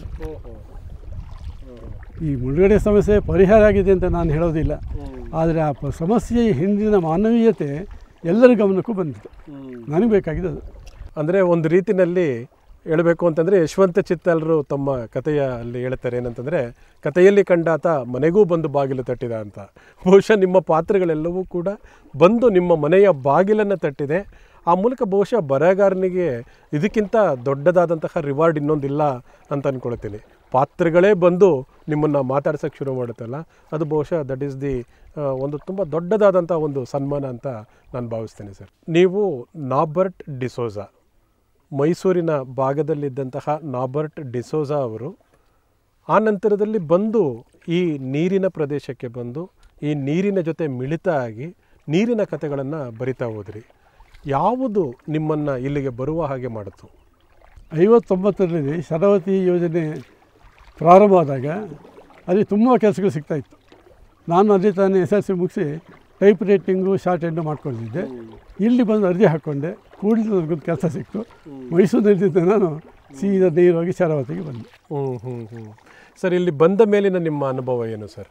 ಈ ಮುಳುಗಡೆ ಸಮಸ್ಯೆ ಪರಿಹಾರ ಆಗಿದೆ ಅಂತ ನಾನು ಹೇಳೋದಿಲ್ಲ ಆದರೆ ಆ ಪ- ಸಮಸ್ಯೆಯ ಹಿಂದಿನ ಮಾನವೀಯತೆ ಎಲ್ಲರ ಗಮನಕ್ಕೂ ಬಂದಿತ್ತು ನನಗೆ ಬೇಕಾಗಿದೆ ಅದು ಅಂದರೆ ಒಂದು ರೀತಿನಲ್ಲಿ ಹೇಳಬೇಕು ಅಂತಂದರೆ ಯಶವಂತ ಚಿತ್ತಲ್ರು ತಮ್ಮ ಕಥೆಯ ಅಲ್ಲಿ ಹೇಳ್ತಾರೆ ಏನಂತಂದರೆ ಕಥೆಯಲ್ಲಿ ಕಂಡಾತ ಮನೆಗೂ ಬಂದು ಬಾಗಿಲು ತಟ್ಟಿದ ಅಂತ ಬಹುಶಃ ನಿಮ್ಮ ಪಾತ್ರಗಳೆಲ್ಲವೂ ಕೂಡ ಬಂದು ನಿಮ್ಮ ಮನೆಯ ಬಾಗಿಲನ್ನು ತಟ್ಟಿದೆ ಆ ಮೂಲಕ ಬಹುಶಃ ಬರಹಗಾರನಿಗೆ ಇದಕ್ಕಿಂತ ದೊಡ್ಡದಾದಂತಹ ರಿವಾರ್ಡ್ ಇನ್ನೊಂದಿಲ್ಲ ಅಂತ ಅಂದ್ಕೊಳ್ತೀನಿ ಪಾತ್ರಗಳೇ ಬಂದು ನಿಮ್ಮನ್ನು ಮಾತಾಡ್ಸೋಕ್ಕೆ ಶುರು ಮಾಡುತ್ತಲ್ಲ ಅದು ಬಹುಶಃ ದಟ್ ಈಸ್ ದಿ ಒಂದು ತುಂಬ ದೊಡ್ಡದಾದಂಥ ಒಂದು ಸನ್ಮಾನ ಅಂತ ನಾನು ಭಾವಿಸ್ತೇನೆ ಸರ್ ನೀವು ನಾಬರ್ಟ್ ಡಿಸೋಜಾ ಮೈಸೂರಿನ ಭಾಗದಲ್ಲಿದ್ದಂತಹ ನಾಬರ್ಟ್ ಡಿಸೋಜಾ ಅವರು ಆ ನಂತರದಲ್ಲಿ ಬಂದು ಈ ನೀರಿನ ಪ್ರದೇಶಕ್ಕೆ ಬಂದು ಈ ನೀರಿನ ಜೊತೆ ಮಿಳಿತ ಆಗಿ ನೀರಿನ ಕಥೆಗಳನ್ನು ಬರಿತಾ ಹೋದ್ರಿ ಯಾವುದು ನಿಮ್ಮನ್ನು ಇಲ್ಲಿಗೆ ಬರುವ ಹಾಗೆ ಮಾಡಿತು ಐವತ್ತೊಂಬತ್ತರಲ್ಲಿ ಶರಾವತಿ ಯೋಜನೆ ಪ್ರಾರಂಭ ಆದಾಗ ಅಲ್ಲಿ ತುಂಬ ಕೆಲಸಗಳು ಸಿಗ್ತಾಯಿತ್ತು ನಾನು ಅಲ್ಲಿ ತಾನೇ ಎಸ್ ಎಲ್ ಸಿ ಮುಗಿಸಿ ಟೈಪ್ ರೈಟಿಂಗು ಶಾರ್ಟ್ ಹ್ಯಾಂಡು ಮಾಡ್ಕೊಂಡಿದ್ದೆ ಇಲ್ಲಿ ಬಂದು ಅರ್ಜಿ ಹಾಕ್ಕೊಂಡೆ ಕೂಡಲೇ ನನಗೊಂದು ಕೆಲಸ ಸಿಕ್ತು ಮೈಸೂರಿನಲ್ಲಿದ್ದ ನಾನು ಸೀದಾ ನೇರವಾಗಿ ಶರಾವತಿಗೆ ಬಂದೆ ಹ್ಞೂ ಹ್ಞೂ ಹ್ಞೂ ಸರ್ ಇಲ್ಲಿ ಬಂದ ಮೇಲಿನ ನಿಮ್ಮ ಅನುಭವ ಏನು ಸರ್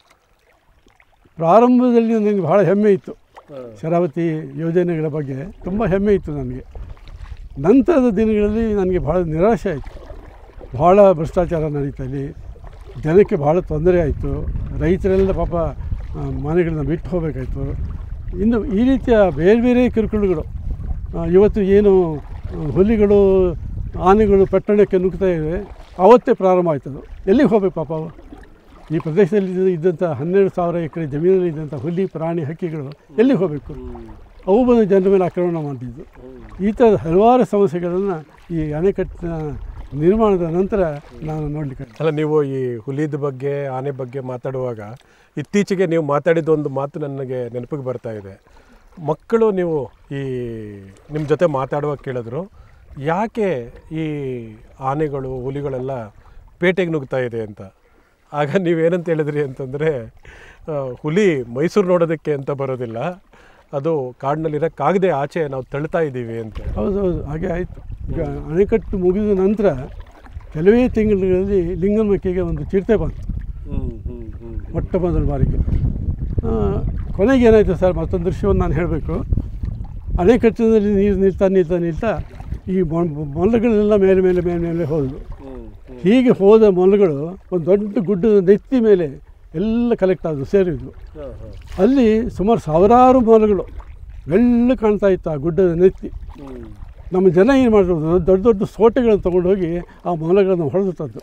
ಪ್ರಾರಂಭದಲ್ಲಿ ನನಗೆ ಭಾಳ ಹೆಮ್ಮೆ ಇತ್ತು ಶರಾವತಿ ಯೋಜನೆಗಳ ಬಗ್ಗೆ ತುಂಬ ಹೆಮ್ಮೆ ಇತ್ತು ನನಗೆ ನಂತರದ ದಿನಗಳಲ್ಲಿ ನನಗೆ ಭಾಳ ನಿರಾಶೆ ಆಯಿತು ಭಾಳ ಭ್ರಷ್ಟಾಚಾರ ನಡೀತಾ ಇಲ್ಲಿ ಜನಕ್ಕೆ ಭಾಳ ತೊಂದರೆ ಆಯಿತು ರೈತರೆಲ್ಲ ಪಾಪ ಆ, ಮನೆಗಳನ್ನ ಬಿಟ್ಟು ಹೋಗಬೇಕಾಯ್ತು ಇನ್ನು ಈ ರೀತಿಯ ಬೇರೆ ಬೇರೆ ಕಿರುಕುಳಗಳು ಆ, ಇವತ್ತು ಏನು ಆ, ಹುಲಿಗಳು ಆನೆಗಳು ಪಟ್ಟಣಕ್ಕೆ ನುಗ್ತಾ ಇವೆ ಆವತ್ತೇ ಪ್ರಾರಂಭ ಆಯ್ತದು ಎಲ್ಲಿಗೆ ಹೋಗ್ಬೇಕು ಪಾಪ ಅವು ಈ ಪ್ರದೇಶದಲ್ಲಿ ಇದ್ದ- ಇದ್ದಂಥ ಹನ್ನೆರಡು ಸಾವಿರ ಎಕರೆ ಜಮೀನಲ್ಲಿ ಇದ್ದಂಥ ಹುಲಿ ಪ್ರಾಣಿ ಹಕ್ಕಿಗಳು ಎಲ್ಲಿಗೆ ಹೋಗಬೇಕು ಅವು ಬಂದು ಜನರ ಮೇಲೆ ಆಕ್ರಮಣ ಮಾಡಿದ್ದು ಈ ಥರದ ಹಲವಾರು ಸಮಸ್ಯೆಗಳನ್ನು ಈ ಅಣೆಕಟ್ಟಿನ ನಿರ್ಮಾಣದ ನಂತರ ನಾನು ನೋಡಲಿಕ್ಕೆ ಅಲ್ಲ ನೀವು ಈ ಹುಲಿದ ಬಗ್ಗೆ ಆನೆ ಬಗ್ಗೆ ಮಾತಾಡುವಾಗ ಇತ್ತೀಚೆಗೆ ನೀವು ಮಾತಾಡಿದ ಒಂದು ಮಾತು ನನಗೆ ನೆನಪಿಗೆ ಬರ್ತಾ ಇದೆ ಮಕ್ಕಳು ನೀವು ಈ ನಿಮ್ಮ ಜೊತೆ ಮಾತಾಡುವಾಗ ಕೇಳಿದ್ರು ಯಾಕೆ ಈ ಆನೆಗಳು ಹುಲಿಗಳೆಲ್ಲ ಪೇಟೆಗೆ ನುಗ್ತಾ ಇದೆ ಅಂತ ಆಗ ನೀವೇನಂತ ಹೇಳಿದ್ರಿ ಅಂತಂದರೆ ಹುಲಿ ಮೈಸೂರು ನೋಡೋದಕ್ಕೆ ಅಂತ ಬರೋದಿಲ್ಲ ಅದು ಕಾಡಿನಲ್ಲಿರೋಕ್ಕಾಗದೆ ಆಚೆ ನಾವು ತಳ್ತಾ ಇದ್ದೀವಿ ಅಂತ ಹೌದು ಹೌದು ಹಾಗೆ ಆಯಿತು ಈಗ ಅಣೆಕಟ್ಟು ಮುಗಿದ ನಂತರ ಕೆಲವೇ ತಿಂಗಳಲ್ಲಿ ಲಿಂಗನಮಕ್ಕಿಗೆ ಒಂದು ಚಿರತೆ ಬಂತು ಮೊಟ್ಟ ಮೊದಲ ಬಾರಿಗೆ ಆ, ಕೊನೆಗೆ ಏನಾಯಿತು ಸರ್ ಮತ್ತೊಂದು ದೃಶ್ಯವನ್ನು ನಾನು ಹೇಳಬೇಕು ಅಣೆಕಟ್ಟಿನಲ್ಲಿ ನೀರು ನಿಲ್ತಾ ನಿಲ್ತಾ ನಿಲ್ತಾ ಈ ಮೊಲ- ಮೊಲಗಳೆಲ್ಲ ಮೇಲೆ ಮೇಲೆ ಮೇಲೆ ಮೇಲೆ ಹೋದವು ಹೀಗೆ ಹೋದ ಮೊಲಗಳು ಒಂದು ದೊಡ್ಡ ಗುಡ್ಡದ ನೆತ್ತಿ ಮೇಲೆ ಎಲ್ಲ ಕಲೆಕ್ಟ್ ಆದವು ಸೇರಿದ್ವು ಅಲ್ಲಿ ಸುಮಾರು ಸಾವಿರಾರು ಮೊಲಗಳು ಬೆಳ್ಳ ಕಾಣ್ತಾ ಇತ್ತು ಆ ಗುಡ್ಡದ ನೆತ್ತಿ ನಮ್ಮ ಜನ ಏನು ಮಾಡಿದ್ರು ದೊಡ್ಡ ದೊಡ್ಡ ಸೋಟೆಗಳನ್ನು ತೊಗೊಂಡು ಹೋಗಿ ಆ ಮೊಲಗಳನ್ನು ಹೊಡೆದು ತಂದು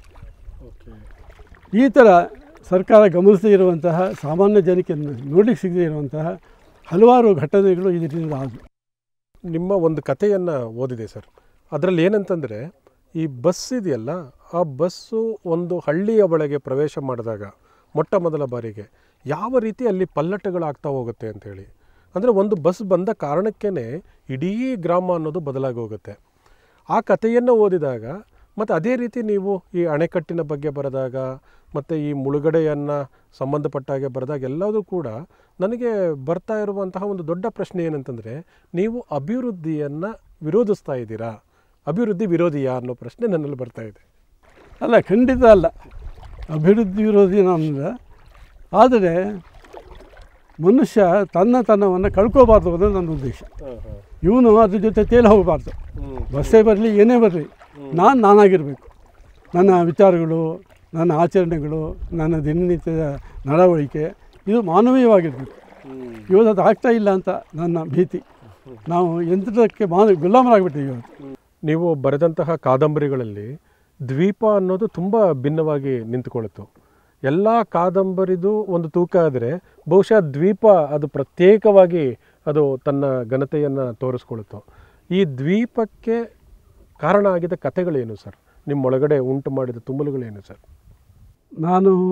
ಈ ಥರ ಸರ್ಕಾರ ಗಮನಿಸದೇ ಇರುವಂತಹ ಸಾಮಾನ್ಯ ಜನಕ್ಕೆ ನೋಡಲಿಕ್ಕೆ ಸಿಗದೇ ಇರುವಂತಹ ಹಲವಾರು ಘಟನೆಗಳು ಇದರಿಂದ ಆದವು ನಿಮ್ಮ ಒಂದು ಕಥೆಯನ್ನು ಓದಿದೆ ಸರ್ ಅದರಲ್ಲಿ ಏನಂತಂದರೆ ಈ ಬಸ್ ಇದೆಯಲ್ಲ ಆ ಬಸ್ಸು ಒಂದು ಹಳ್ಳಿಯ ಒಳಗೆ ಪ್ರವೇಶ ಮಾಡಿದಾಗ ಮೊಟ್ಟ ಮೊದಲ ಬಾರಿಗೆ ಯಾವ ರೀತಿ ಅಲ್ಲಿ ಪಲ್ಲಟಗಳಾಗ್ತಾ ಹೋಗುತ್ತೆ ಅಂತೇಳಿ ಅಂದರೆ ಒಂದು ಬಸ್ ಬಂದ ಕಾರಣಕ್ಕೇ ಇಡೀ ಗ್ರಾಮ ಅನ್ನೋದು ಬದಲಾಗಿ ಹೋಗುತ್ತೆ ಆ ಕಥೆಯನ್ನು ಓದಿದಾಗ ಮತ್ತು ಅದೇ ರೀತಿ ನೀವು ಈ ಅಣೆಕಟ್ಟಿನ ಬಗ್ಗೆ ಬರೆದಾಗ ಮತ್ತು ಈ ಮುಳುಗಡೆಯನ್ನು ಸಂಬಂಧಪಟ್ಟಾಗೆ ಬರೆದಾಗ ಎಲ್ಲದೂ ಕೂಡ ನನಗೆ ಬರ್ತಾ ಇರುವಂತಹ ಒಂದು ದೊಡ್ಡ ಪ್ರಶ್ನೆ ಏನಂತಂದರೆ ನೀವು ಅಭಿವೃದ್ಧಿಯನ್ನು ವಿರೋಧಿಸ್ತಾ ಇದ್ದೀರಾ ಅಭಿವೃದ್ಧಿ ವಿರೋಧಿಯಾ ಅನ್ನೋ ಪ್ರಶ್ನೆ ನನ್ನಲ್ಲಿ ಬರ್ತಾ ಇದೆ ಅಲ್ಲ ಖಂಡಿತ ಅಲ್ಲ ಅಭಿವೃದ್ಧಿ ವಿರೋಧಿ ನಮ್ದು ಆದರೆ ಮನುಷ್ಯ ತನ್ನ ತನ್ನವನ್ನು ಕಳ್ಕೋಬಾರ್ದು ಅನ್ನೋದು ನನ್ನ ಉದ್ದೇಶ ಇವನು ಅದ್ರ ಜೊತೆ ತೇಲಿ ಹೋಗಬಾರ್ದು ಬಸ್ಸೇ ಬರಲಿ ಏನೇ ಬರಲಿ ನಾನು ನಾನಾಗಿರಬೇಕು ನನ್ನ ವಿಚಾರಗಳು ನನ್ನ ಆಚರಣೆಗಳು ನನ್ನ ದಿನನಿತ್ಯದ ನಡವಳಿಕೆ ಇದು ಮಾನವೀಯವಾಗಿರಬೇಕು ಇವತ್ತು ಅದು ಆಗ್ತಾ ಇಲ್ಲ ಅಂತ ನನ್ನ ಭೀತಿ ನಾವು ಯಂತ್ರಕ್ಕೆ ಮಾನ ಗುಲಾಮರಾಗ್ಬಿಟ್ಟಿವಿ ಇವತ್ತು ನೀವು ಬರೆದಂತಹ ಕಾದಂಬರಿಗಳಲ್ಲಿ ದ್ವೀಪ ಅನ್ನೋದು ತುಂಬ ಭಿನ್ನವಾಗಿ ನಿಂತುಕೊಳ್ಳುತ್ತು ಎಲ್ಲ ಕಾದಂಬರಿದು ಒಂದು ತೂಕ ಆದರೆ ಬಹುಶಃ ದ್ವೀಪ ಅದು ಪ್ರತ್ಯೇಕವಾಗಿ ಅದು ತನ್ನ ಘನತೆಯನ್ನು ತೋರಿಸ್ಕೊಳುತ್ತೋ ಈ ದ್ವೀಪಕ್ಕೆ ಕಾರಣ ಆಗಿದ್ದ ಕಥೆಗಳೇನು ಸರ್ ನಿಮ್ಮೊಳಗಡೆ ಉಂಟು ಮಾಡಿದ ತುಮುಲುಗಳೇನು ಸರ್ ನಾನು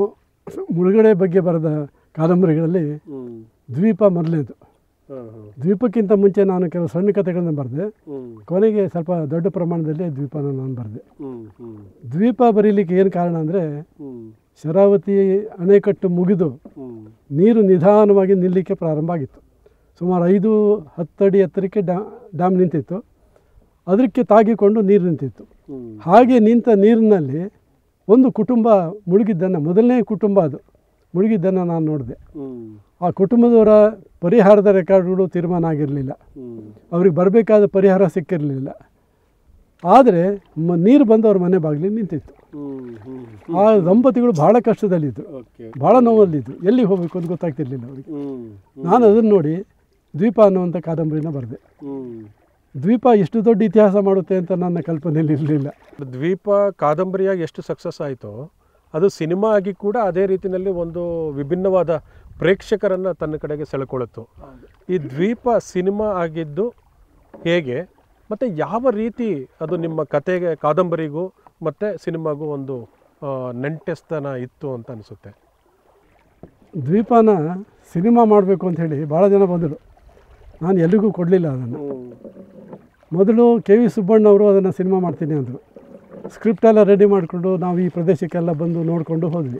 ಮುಳುಗಡೆ ಬಗ್ಗೆ ಬರೆದ ಕಾದಂಬರಿಗಳಲ್ಲಿ ಹ್ಮ್ ದ್ವೀಪ ಮೊದಲನೇದು ಹಾಂ ಹಾಂ ದ್ವೀಪಕ್ಕಿಂತ ಮುಂಚೆ ನಾನು ಕೆಲವು ಸಣ್ಣ ಕಥೆಗಳನ್ನು ಬರೆದೆ ಹ್ಮ್ ಕೊನೆಗೆ ಸ್ವಲ್ಪ ದೊಡ್ಡ ಪ್ರಮಾಣದಲ್ಲಿ ದ್ವೀಪನ ನಾನು ಬರೆದೆ ಹ್ಮ್ ಹ್ಮ್ ದ್ವೀಪ ಬರೀಲಿಕ್ಕೆ ಏನು ಕಾರಣ ಅಂದರೆ ಹ್ಮ್ ಶರಾವತಿ ಅಣೆಕಟ್ಟು ಮುಗಿದು ಹ್ಮ್ ನೀರು ನಿಧಾನವಾಗಿ ನಿಲ್ಲಲಿಕ್ಕೆ ಪ್ರಾರಂಭ ಆಗಿತ್ತು ಸುಮಾರು ಐದು ಹತ್ತಡಿ ಎತ್ತರಕ್ಕೆ ಡ್ಯಾ ಡ್ಯಾಮ್ ನಿಂತಿತ್ತು ಅದಕ್ಕೆ ತಾಗಿಕೊಂಡು ನೀರು ನಿಂತಿತ್ತು ಹ್ಮ್ ಹಾಗೆ ನಿಂತ ನೀರಿನಲ್ಲಿ ಒಂದು ಕುಟುಂಬ ಮುಳುಗಿದ್ದನ್ನು ಮೊದಲನೇ ಕುಟುಂಬ ಅದು ಮುಳುಗಿದ್ದನ್ನು ನಾನು ನೋಡಿದೆ ಹ್ಮ್ ಆ ಕುಟುಂಬದವರ ಪರಿಹಾರದ ರೆಕಾರ್ಡ್ಗಳು ತೀರ್ಮಾನ ಆಗಿರಲಿಲ್ಲ ಹ್ಮ್ ಅವ್ರಿಗೆ ಬರಬೇಕಾದ ಪರಿಹಾರ ಸಿಕ್ಕಿರಲಿಲ್ಲ ಆದರೆ ಮ ನೀರು ಬಂದು ಅವ್ರ ಮನೆ ಬಾಗಿಲಿಗೆ ನಿಂತಿತ್ತು ಹ್ಮ್ ಹ್ಮ್ ಆ ದಂಪತಿಗಳು ಭಾಳ ಕಷ್ಟದಲ್ಲಿದ್ದರು ಓಕೆ ಭಾಳ ನೋವಲ್ಲಿದ್ದರು ಎಲ್ಲಿ ಹೋಗಬೇಕು ಅಂತ ಗೊತ್ತಾಗ್ತಿರ್ಲಿಲ್ಲ ಅವರಿಗೆ ಹ್ಮ್ ನಾನು ಅದನ್ನು ನೋಡಿ ದ್ವೀಪ ಅನ್ನುವಂಥ ಕಾದಂಬರಿನ ಬರೆದೆ ಹ್ಮ್ ದ್ವೀಪ ಇಷ್ಟು ದೊಡ್ಡ ಇತಿಹಾಸ ಮಾಡುತ್ತೆ ಅಂತ ನನ್ನ ಕಲ್ಪನೆಯಲ್ಲಿ ಇರಲಿಲ್ಲ ದ್ವೀಪ ಕಾದಂಬರಿಯಾಗಿ ಎಷ್ಟು ಸಕ್ಸಸ್ ಆಯಿತೋ ಅದು ಸಿನಿಮಾ ಆಗಿ ಕೂಡ ಅದೇ ರೀತಿಯಲ್ಲಿ ಒಂದು ವಿಭಿನ್ನವಾದ ಪ್ರೇಕ್ಷಕರನ್ನು ತನ್ನ ಕಡೆಗೆ ಸೆಳೆಕೊಳ್ಳುತ್ತು ಈ ದ್ವೀಪ ಸಿನಿಮಾ ಆಗಿದ್ದು ಹೇಗೆ ಮತ್ತು ಯಾವ ರೀತಿ ಅದು ನಿಮ್ಮ ಕತೆಗೆ ಕಾದಂಬರಿಗೂ ಮತ್ತು ಸಿನಿಮಾಗೂ ಒಂದು ಆ, ನೆಂಟೆಸ್ತನ ಇತ್ತು ಅಂತ ಅನಿಸುತ್ತೆ ದ್ವೀಪನ ಸಿನಿಮಾ ಮಾಡಬೇಕು ಅಂತ ಹೇಳಿ ಭಾಳ ಜನ ಬಂದರು ನಾನು ಎಲ್ಲಿಗೂ ಕೊಡಲಿಲ್ಲ ಅದನ್ನು ಮೊದಲು ಕೆ ವಿ ಸುಬ್ಬಣ್ಣವರು ಅದನ್ನು ಸಿನಿಮಾ ಮಾಡ್ತೀನಿ ಅಂದರು ಸ್ಕ್ರಿಪ್ಟೆಲ್ಲ ರೆಡಿ ಮಾಡಿಕೊಂಡು ನಾವು ಈ ಪ್ರದೇಶಕ್ಕೆಲ್ಲ ಬಂದು ನೋಡಿಕೊಂಡು ಹೋದ್ವಿ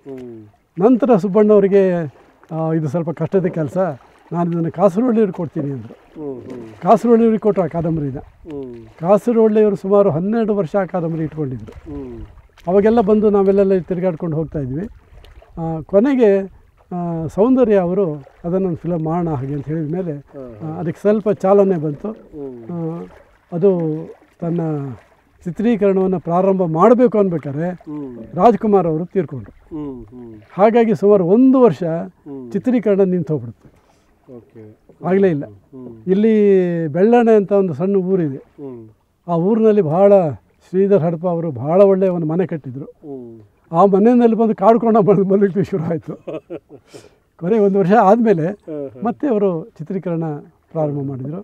ನಂತರ ಸುಬ್ಬಣ್ಣವರಿಗೆ ಆ, ಇದು ಸ್ವಲ್ಪ ಕಷ್ಟದ ಕೆಲಸ ನಾನು ಇದನ್ನು ಕಾಸರವಳ್ಳಿಯವ್ರಿಗೆ ಕೊಡ್ತೀನಿ ಅಂದರು ಕಾಸರವಳ್ಳಿಯವ್ರಿಗೆ ಕೊಟ್ಟರು ಆ ಕಾದಂಬರಿನ ಕಾಸರವಳ್ಳಿಯವರು ಸುಮಾರು ಹನ್ನೆರಡು ವರ್ಷ ಆ ಕಾದಂಬರಿ ಇಟ್ಕೊಂಡಿದ್ರು ಅವಾಗೆಲ್ಲ ಬಂದು ನಾವೆಲ್ಲೆಲ್ಲ ತಿರುಗಾಡ್ಕೊಂಡು ಹೋಗ್ತಾ ಇದ್ವಿ ಆ, ಕೊನೆಗೆ ಆ, ಸೌಂದರ್ಯ ಅವರು ಅದನ್ನು ಫಿಲಮ್ ಮಾಡೋಣ ಹಾಗೆ ಅಂತ ಹೇಳಿದ ಮೇಲೆ ಆ, ಅದಕ್ಕೆ ಸ್ವಲ್ಪ ಚಾಲನೆ ಬಂತು ಆ, ಅದು ತನ್ನ ಚಿತ್ರೀಕರಣವನ್ನು ಪ್ರಾರಂಭ ಮಾಡಬೇಕು ಅನ್ಬೇಕಾದ್ರೆ ರಾಜ್ಕುಮಾರ್ ಅವರು ತೀರ್ಕೊಂಡ್ರು ಹಾಗಾಗಿ ಸುಮಾರು ಒಂದು ವರ್ಷ ಚಿತ್ರೀಕರಣ ನಿಂತು ಹೋಗ್ಬಿಡ್ತು ಓಕೆ ಆಗಲೇ ಇಲ್ಲ ಇಲ್ಲಿ ಬೆಳ್ಳಾಣೆ ಅಂತ ಒಂದು ಸಣ್ಣ ಊರಿದೆ ಆ ಊರಿನಲ್ಲಿ ಭಾಳ ಶ್ರೀಧರ್ ಹಡಪ ಅವರು ಭಾಳ ಒಳ್ಳೆಯ ಒಂದು ಮನೆ ಕಟ್ಟಿದರು ಆ ಮನೆಯಲ್ಲಿ ಬಂದು ಕಾಡ್ಕೊಂಡು ಬಂದು ಮಲಗಲಿಕ್ಕೆ ಶುರು ಆಯಿತು ಕೊನೆ ಒಂದು ವರ್ಷ ಆದಮೇಲೆ ಮತ್ತೆ ಅವರು ಚಿತ್ರೀಕರಣ ಪ್ರಾರಂಭ ಮಾಡಿದರು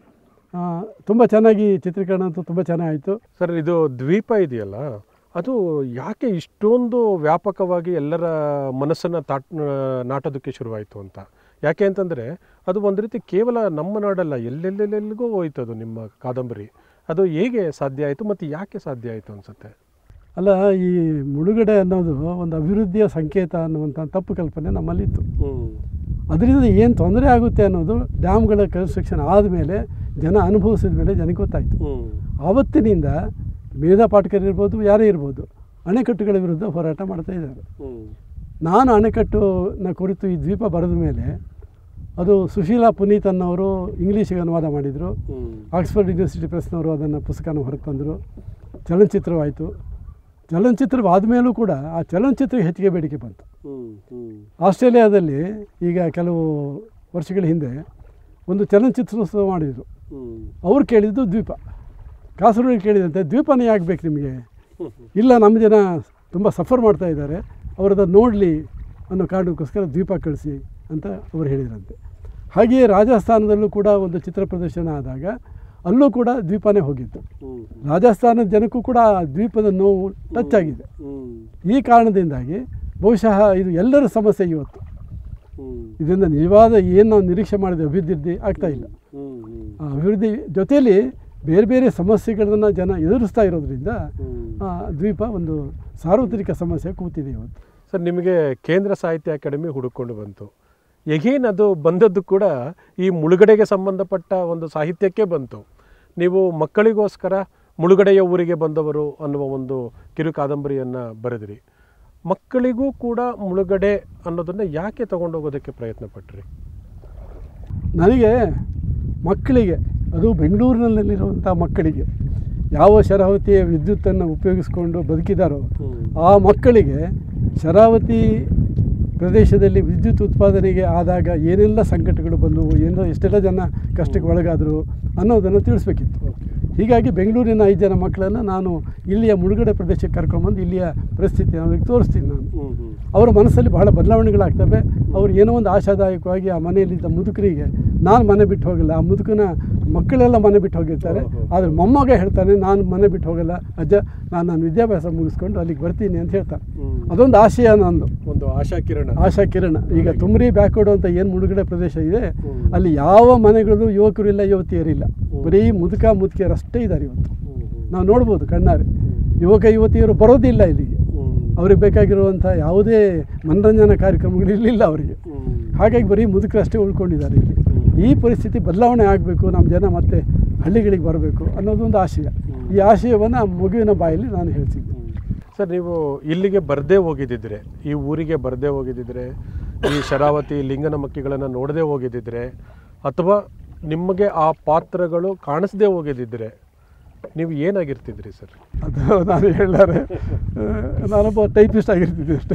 ತುಂಬ ಚೆನ್ನಾಗಿ ಚಿತ್ರೀಕರಣ ಅಂತೂ ತುಂಬ ಚೆನ್ನಾಗಾಯಿತು ಸರ್ ಇದು ದ್ವೀಪ ಇದೆಯಲ್ಲ ಅದು ಯಾಕೆ ಇಷ್ಟೊಂದು ವ್ಯಾಪಕವಾಗಿ ಎಲ್ಲರ ಮನಸ್ಸನ್ನು ತಾಟ್ ನಾಟೋದಕ್ಕೆ ಶುರುವಾಯಿತು ಅಂತ ಯಾಕೆ ಅಂತಂದರೆ ಅದು ಒಂದು ರೀತಿ ಕೇವಲ ನಮ್ಮ ನಾಡಲ್ಲ ಎಲ್ಲೆಲ್ಲೆಲ್ಲೆಲ್ಲಿಗೂ ಹೋಯ್ತು ಅದು ನಿಮ್ಮ ಕಾದಂಬರಿ ಅದು ಹೇಗೆ ಸಾಧ್ಯ ಆಯಿತು ಮತ್ತು ಯಾಕೆ ಸಾಧ್ಯ ಆಯಿತು ಅನಿಸುತ್ತೆ ಅಲ್ಲ ಈ ಮುಳುಗಡೆ ಅನ್ನೋದು ಒಂದು ಅಭಿವೃದ್ಧಿಯ ಸಂಕೇತ ಅನ್ನುವಂಥ ತಪ್ಪು ಕಲ್ಪನೆ ನಮ್ಮಲ್ಲಿತ್ತು ಅದರಿಂದ ಏನು ತೊಂದರೆ ಆಗುತ್ತೆ ಅನ್ನೋದು ಡ್ಯಾಮ್ಗಳ ಕನ್ಸ್ಟ್ರಕ್ಷನ್ ಆದಮೇಲೆ ಜನ ಅನುಭವಿಸಿದ ಮೇಲೆ ಜನಕ್ಕೆ ಗೊತ್ತಾಯಿತು ಆವತ್ತಿನಿಂದ ಮೇಧಾ ಪಾಟ್ಕರ್ ಇರ್ಬೋದು ಯಾರೇ ಇರ್ಬೋದು ಅಣೆಕಟ್ಟುಗಳ ವಿರುದ್ಧ ಹೋರಾಟ ಮಾಡ್ತಾ ಇದ್ದಾರೆ ನಾನು ಅಣೆಕಟ್ಟುನ ಕುರಿತು ಈ ದ್ವೀಪ ಬರೆದ ಮೇಲೆ ಅದು ಸುಶೀಲಾ ಪುನೀತ್ ಅನ್ನೋರು ಇಂಗ್ಲೀಷಿಗೆ ಅನುವಾದ ಮಾಡಿದರು ಆಕ್ಸ್ಫರ್ಡ್ ಯೂನಿವರ್ಸಿಟಿ ಪ್ರೆಸ್ನವರು ಅದನ್ನು ಪುಸ್ತಕನ ಹೊರತಂದರು ಚಲನಚಿತ್ರವಾಯಿತು ಚಲನಚಿತ್ರವಾದ ಮೇಲೂ ಕೂಡ ಆ ಚಲನಚಿತ್ರಕ್ಕೆ ಹೆಚ್ಚಿಗೆ ಬೇಡಿಕೆ ಬಂತು ಆಸ್ಟ್ರೇಲಿಯಾದಲ್ಲಿ ಈಗ ಕೆಲವು ವರ್ಷಗಳ ಹಿಂದೆ ಒಂದು ಚಲನಚಿತ್ರೋತ್ಸವ ಮಾಡಿದರು ಅವ್ರು ಕೇಳಿದ್ದು ದ್ವೀಪ ಕಾಸರಗೋಡು ಕೇಳಿದಂತೆ ದ್ವೀಪನೇ ಯಾಕೆ ಬೇಕು ನಿಮಗೆ ಇಲ್ಲ ನಮ್ಮ ಜನ ತುಂಬ ಸಫರ್ ಮಾಡ್ತಾ ಇದ್ದಾರೆ ಅವರದ್ದು ನೋಡಲಿ ಅನ್ನೋ ಕಾರಣಕ್ಕೋಸ್ಕರ ದ್ವೀಪ ಕಳಿಸಿ ಅಂತ ಅವರು ಹೇಳಿದ್ರಂತೆ ಹಾಗೆಯೇ ರಾಜಸ್ಥಾನದಲ್ಲೂ ಕೂಡ ಒಂದು ಚಿತ್ರ ಪ್ರದರ್ಶನ ಆದಾಗ ಅಲ್ಲೂ ಕೂಡ ದ್ವೀಪನೇ ಹೋಗಿತ್ತು ರಾಜಸ್ಥಾನದ ಜನಕ್ಕೂ ಕೂಡ ಆ ದ್ವೀಪದ ನೋವು ಟಚ್ ಆಗಿದೆ ಈ ಕಾರಣದಿಂದಾಗಿ ಬಹುಶಃ ಇದು ಎಲ್ಲರ ಸಮಸ್ಯೆ ಇವತ್ತು ಇದರಿಂದ ನಿಜವಾದ ಏನು ನಾವು ನಿರೀಕ್ಷೆ ಮಾಡಿದ ಅಭಿವೃದ್ಧಿ ಆಗ್ತಾ ಇಲ್ಲ ಆ ಅಭಿವೃದ್ಧಿ ಜೊತೆಯಲ್ಲಿ ಬೇರೆ ಬೇರೆ ಸಮಸ್ಯೆಗಳನ್ನು ಜನ ಎದುರಿಸ್ತಾ ಇರೋದ್ರಿಂದ ಆ ದ್ವೀಪ ಒಂದು ಸಾರ್ವತ್ರಿಕ ಸಮಸ್ಯೆ ಕೂತಿದೆ ಇವತ್ತು ಸರ್ ನಿಮಗೆ ಕೇಂದ್ರ ಸಾಹಿತ್ಯ ಅಕಾಡೆಮಿ ಹುಡುಕೊಂಡು ಬಂತು ಎಗೇನ್ ಅದು ಬಂದದ್ದು ಕೂಡ ಈ ಮುಳುಗಡೆಗೆ ಸಂಬಂಧಪಟ್ಟ ಒಂದು ಸಾಹಿತ್ಯಕ್ಕೆ ಬಂತು ನೀವು ಮಕ್ಕಳಿಗೋಸ್ಕರ ಮುಳುಗಡೆಯ ಊರಿಗೆ ಬಂದವರು ಅನ್ನುವ ಒಂದು ಕಿರು ಕಾದಂಬರಿಯನ್ನು ಬರೆದಿರಿ ಮಕ್ಕಳಿಗೂ ಕೂಡ ಮುಳುಗಡೆ ಅನ್ನೋದನ್ನು ಯಾಕೆ ತಗೊಂಡೋಗೋದಕ್ಕೆ ಪ್ರಯತ್ನ ಪಟ್ರಿ ನನಗೆ ಮಕ್ಕಳಿಗೆ ಅದು ಬೆಂಗಳೂರಿನಲ್ಲಿರುವಂಥ ಮಕ್ಕಳಿಗೆ ಯಾವ ಶರಾವತಿಯ ವಿದ್ಯುತ್ತನ್ನು ಉಪಯೋಗಿಸ್ಕೊಂಡು ಬದುಕಿದಾರೋ ಆ ಮಕ್ಕಳಿಗೆ ಶರಾವತಿ ಪ್ರದೇಶದಲ್ಲಿ ವಿದ್ಯುತ್ ಉತ್ಪಾದನೆಗೆ ಆದಾಗ ಏನೆಲ್ಲ ಸಂಕಟಗಳು ಬಂದವು ಏನೋ ಎಷ್ಟೆಲ್ಲ ಜನ ಕಷ್ಟಕ್ಕೆ ಒಳಗಾದರು ಅನ್ನೋದನ್ನು ತಿಳಿಸ್ಬೇಕಿತ್ತು ಹೀಗಾಗಿ ಬೆಂಗಳೂರಿನ ಐದು ಜನ ಮಕ್ಕಳನ್ನು ನಾನು ಇಲ್ಲಿಯ ಮುಳುಗಡೆ ಪ್ರದೇಶಕ್ಕೆ ಕರ್ಕೊಂಬಂದು ಇಲ್ಲಿಯ ಪರಿಸ್ಥಿತಿ ಅವ್ರಿಗೆ ತೋರಿಸ್ತೀನಿ ನಾನು ಅವರ ಮನಸ್ಸಲ್ಲಿ ಬಹಳ ಬದಲಾವಣೆಗಳಾಗ್ತವೆ ಅವ್ರು ಏನೋ ಒಂದು ಆಶಾದಾಯಕವಾಗಿ ಆ ಮನೆಯಲ್ಲಿದ್ದ ಮುದುಕರಿಗೆ ನಾನು ಮನೆ ಬಿಟ್ಟು ಹೋಗಲ್ಲ ಆ ಮುದುಕನ ಮಕ್ಕಳೆಲ್ಲ ಮನೆ ಬಿಟ್ಟು ಹೋಗಿರ್ತಾರೆ ಓಹೋ. ಆದರೆ ಮೊಮ್ಮಗ ಹೇಳ್ತಾನೆ ನಾನು ಮನೆ ಬಿಟ್ಟು ಹೋಗಲ್ಲ ಅಜ್ಜ ನಾನು ನನ್ನ ವಿದ್ಯಾಭ್ಯಾಸ ಮುಗಿಸ್ಕೊಂಡು ಅಲ್ಲಿಗೆ ಬರ್ತೀನಿ ಅಂತ ಹೇಳ್ತಾನೆ ಹ್ಮ್. ಅದೊಂದು ಆಶಯ ನಂದು ಒಂದು ಆಶಾ ಕಿರಣ ಆಶಾ ಕಿರಣ ಈಗ ತುಮ್ರಿ ಬ್ಯಾಕ್ವರ್ಡ್ ಅಂತ ಏನು ಮುಳುಗಡೆ ಪ್ರದೇಶ ಇದೆ ಹ್ಮ್. ಅಲ್ಲಿ ಯಾವ ಮನೆಗಳಲ್ಲೂ ಯುವಕರಿಲ್ಲ ಯುವತಿಯರಿಲ್ಲ ಹ್ಮ್. ಬರೀ ಮುದುಕ ಮುದುಕಿಯರು ಅಷ್ಟೇ ಇದ್ದಾರೆ ಇವತ್ತು ಹ್ಮ್, ಹ್ಮ್. ನಾವು ನೋಡ್ಬೋದು ಕಣ್ಣಾರೆ ಯುವಕ ಯುವತಿಯರು ಬರೋದಿಲ್ಲ ಇಲ್ಲಿಗೆ ಹ್ಮ್. ಅವ್ರಿಗೆ ಬೇಕಾಗಿರುವಂಥ ಯಾವುದೇ ಮನರಂಜನಾ ಕಾರ್ಯಕ್ರಮಗಳು ಇಲ್ಲಿಲ್ಲ ಅವರಿಗೆ ಹ್ಮ್. ಹಾಗಾಗಿ ಬರೀ ಮುದುಕರು ಅಷ್ಟೇ ಉಳ್ಕೊಂಡಿದ್ದಾರೆ ಇಲ್ಲಿ ಹ್ಮ್. ಈ ಪರಿಸ್ಥಿತಿ ಬದಲಾವಣೆ ಆಗಬೇಕು ನಮ್ಮ ಜನ ಮತ್ತೆ ಹಳ್ಳಿಗಳಿಗೆ ಬರಬೇಕು ಅನ್ನೋದೊಂದು ಆಶಯ ಹ್ಮ್. ಈ ಆಶಯವನ್ನು ಮಗುವಿನ ಬಾಯಲ್ಲಿ ನಾನು ಹೇಳ್ತಿದ್ದೆ ಹ್ಮ್. ಸರ್ ನೀವು ಇಲ್ಲಿಗೆ ಬರದೇ ಹೋಗಿದ್ದಿದ್ರೆ ಈ ಊರಿಗೆ ಬರದೇ ಹೋಗಿದ್ದಿದ್ರೆ ಈ ಶರಾವತಿ ಲಿಂಗನಮಕ್ಕಿಗಳನ್ನು ನೋಡದೆ ಹೋಗಿದ್ದಿದ್ರೆ ಅಥವಾ ನಿಮಗೆ ಆ ಪಾತ್ರಗಳು ಕಾಣಿಸ್ದೇ ಹೋಗಿದ್ದಿದ್ರೆ ನೀವು ಏನಾಗಿರ್ತಿದ್ರಿ ಸರ್ ಅದು ನಾನು ಹೇಳಾರೆ ನಾನೊಬ್ಬ ಟೈಪಿಸ್ಟ್ ಆಗಿರ್ತಿದ್ದೆ ಅಷ್ಟೇ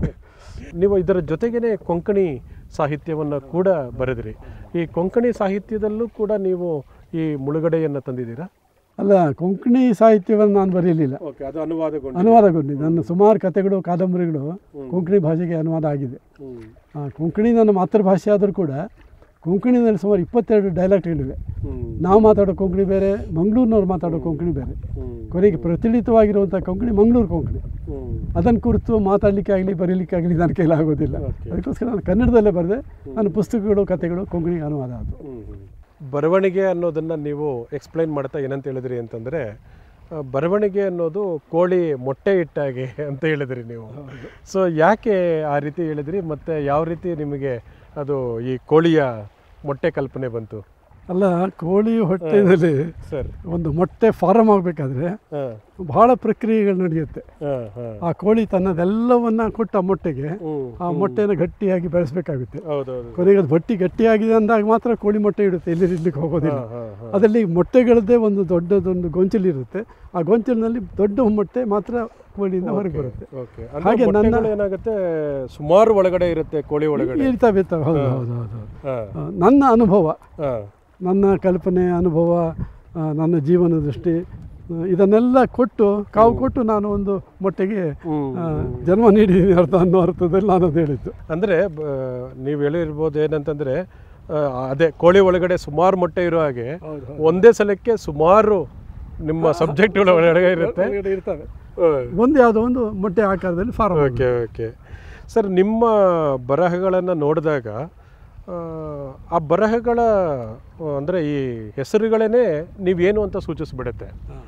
ನೀವು ಇದರ ಜೊತೆಗೇನೆ ಕೊಂಕಣಿ ಸಾಹಿತ್ಯವನ್ನು ಕೂಡ ಬರೆದ್ರಿ ಈ ಕೊಂಕಣಿ ಸಾಹಿತ್ಯದಲ್ಲೂ ಕೂಡ ನೀವು ಈ ಮುಳುಗಡೆಯನ್ನು ತಂದಿದ್ದೀರಾ ಅಲ್ಲ ಕೊಂಕಣಿ ಸಾಹಿತ್ಯವನ್ನು ನಾನು ಬರೀಲಿಲ್ಲ ಓಕೆ ಅದು ಅನುವಾದಗೊಂಡು ಅನುವಾದಗೊಂಡಿದ್ದೆ ನನ್ನ ಸುಮಾರು ಕಥೆಗಳು ಕಾದಂಬರಿಗಳು ಕೊಂಕಣಿ ಭಾಷೆಗೆ ಅನುವಾದ ಆಗಿದೆ ಆ, ಕೊಂಕಣಿ ನನ್ನ ಮಾತೃಭಾಷೆ ಆದರೂ ಕೂಡ ಕೊಂಕಣಿನಲ್ಲಿ ಸುಮಾರು ಇಪ್ಪತ್ತೆರಡು ಡೈಲೆಕ್ಟ್ಗಳಿವೆ ನಾವು ಮಾತಾಡೋ ಕೊಂಕಣಿ ಬೇರೆ ಮಂಗಳೂರಿನವ್ರು ಮಾತಾಡೋ ಕೊಂಕಣಿ ಬೇರೆ ಕೊನೆಗೆ ಪ್ರಚಲಿತವಾಗಿರುವಂಥ ಕೊಂಕಣಿ ಮಂಗಳೂರು ಕೊಂಕಣಿ ಅದನ್ನು ಕುರಿತು ಮಾತಾಡಲಿಕ್ಕೆ ಆಗಲಿ ಬರೀಲಿಕ್ಕೆ ಆಗಲಿ ನನ್ನ ಕೈಲಿ ಆಗೋದಿಲ್ಲ Okay. ಅದಕ್ಕೋಸ್ಕರ ನಾನು ಕನ್ನಡದಲ್ಲೇ ಬರೆದೆ ನನ್ನ ಪುಸ್ತಕಗಳು ಕಥೆಗಳು ಕೊಂಕಣಿಗೆ ಅನುವಾದ ಅದು ಬರವಣಿಗೆ ಅನ್ನೋದನ್ನು ನೀವು ಎಕ್ಸ್ಪ್ಲೈನ್ ಮಾಡ್ತಾ ಏನಂತ ಹೇಳಿದ್ರಿ ಅಂತಂದರೆ ಬರವಣಿಗೆ ಅನ್ನೋದು ಕೋಳಿ ಮೊಟ್ಟೆ ಇಟ್ಟಾಗೆ ಅಂತ ಹೇಳಿದ್ರಿ ನೀವು ಸೊ ಯಾಕೆ ಆ ರೀತಿ ಹೇಳಿದ್ರಿ ಮತ್ತು ಯಾವ ರೀತಿ ನಿಮಗೆ ಅದು ಈ ಕೋಳಿಯ ಮೊಟ್ಟೆ ಕಲ್ಪನೆ ಬಂತು ಅಲ್ಲ ಕೋಳಿ ಹೊಟ್ಟೆಯಲ್ಲಿ ಸರ್ ಒಂದು ಮೊಟ್ಟೆ ಫಾರಮ್ ಆಗಬೇಕಾದ್ರೆ ಹಾಂ ಬಹಳ ಪ್ರಕ್ರಿಯೆಗಳು ನಡೆಯುತ್ತೆ ಹಾಂ ಹಾಂ ಆ ಕೋಳಿ ತನ್ನದೆಲ್ಲವನ್ನ ಕೊಟ್ಟ ಆ ಮೊಟ್ಟೆಗೆ ಹ್ಞೂ ಆ ಮೊಟ್ಟೆನ ಗಟ್ಟಿಯಾಗಿ ಬೆಳೆಸಬೇಕಾಗುತ್ತೆ ಹೌದೌದು ಕೊನೆಗೆ ಅದು ಬಟ್ಟಿ ಗಟ್ಟಿಯಾಗಿದೆ ಅಂದಾಗ ಮಾತ್ರ ಕೋಳಿ ಮೊಟ್ಟೆ ಇಡುತ್ತೆ ಇಲ್ಲಿ ಇರ್ಲಿಕ್ಕೆ ಹೋಗೋದಿಲ್ಲ ಹಾಂ ಹಾಂ ಹಾಂ ಅದರಲ್ಲಿ ಮೊಟ್ಟೆಗಳದ್ದೇ ಒಂದು ದೊಡ್ಡದೊಂದು ಗೊಂಚಲಿರುತ್ತೆ ಆ ಗೊಂಚಲಿನಲ್ಲಿ ದೊಡ್ಡ ಮೊಟ್ಟೆ ಮಾತ್ರ ಕೋಳಿಯಿಂದ ಹೊರಗೆ ಬರುತ್ತೆ ಓಕೆ ಹಾಗೆ ಹಾಗೆ ನನ್ನ- ಏನಾಗುತ್ತೆ ಸುಮಾರು ಒಳಗಡೆ ಇರುತ್ತೆ ಕೋಳಿ ಒಳಗಡೆ ಇರ್ತಾವೆ ಇರ್ತಾವೆ ಹೌದು ಹೌದು ಹೌದು ಹಾಂ ಆ, ನನ್ನ ಅನುಭವ ಹಾಂ ನನ್ನ ಕಲ್ಪನೆ ಅನುಭವ ಆ, ನನ್ನ ಜೀವನ ದೃಷ್ಟಿ ಆ, ಇದನ್ನೆಲ್ಲ ಕೊಟ್ಟು ಕಾವು ಕೊಟ್ಟು ನಾನು ಒಂದು ಮೊಟ್ಟೆಗೆ ಹ್ಮ್, ಆ, ಜನ್ಮ ನೀಡಿದ್ದೀನಿ ಅರ್ಥ ಅನ್ನೋ ಅರ್ಥದಲ್ಲಿ ನಾನು ಅದು ಹೇಳಿದ್ದು ಅಂದರೆ ನೀವು ಹೇಳಿರ್ಬೋದು ಏನಂತಂದರೆ ಅದೇ ಕೋಳಿ ಒಳಗಡೆ ಸುಮಾರು ಮೊಟ್ಟೆ ಇರೋ ಹಾಗೆ ಒಂದೇ ಸಲಕ್ಕೆ ಸುಮಾರು ನಿಮ್ಮ ಸಬ್ಜೆಕ್ಟ್ಗಳ ಒಳಗಡೆ ಇರುತ್ತೆ ಇರ್ತವೆ ಒಂದು ಯಾವುದೋ ಒಂದು ಮೊಟ್ಟೆ ಆಕಾರದಲ್ಲಿ ಫಾರ್ಮ್ ಓಕೆ ಓಕೆ ಸರ್ ನಿಮ್ಮ ಬರಹಗಳನ್ನು ನೋಡಿದಾಗ ಆ, ಆ ಬರಹಗಳ ಅಂದರೆ ಈ ಹೆಸರುಗಳೇ ನೀವೇನು ಅಂತ ಸೂಚಿಸ್ಬಿಡುತ್ತೆ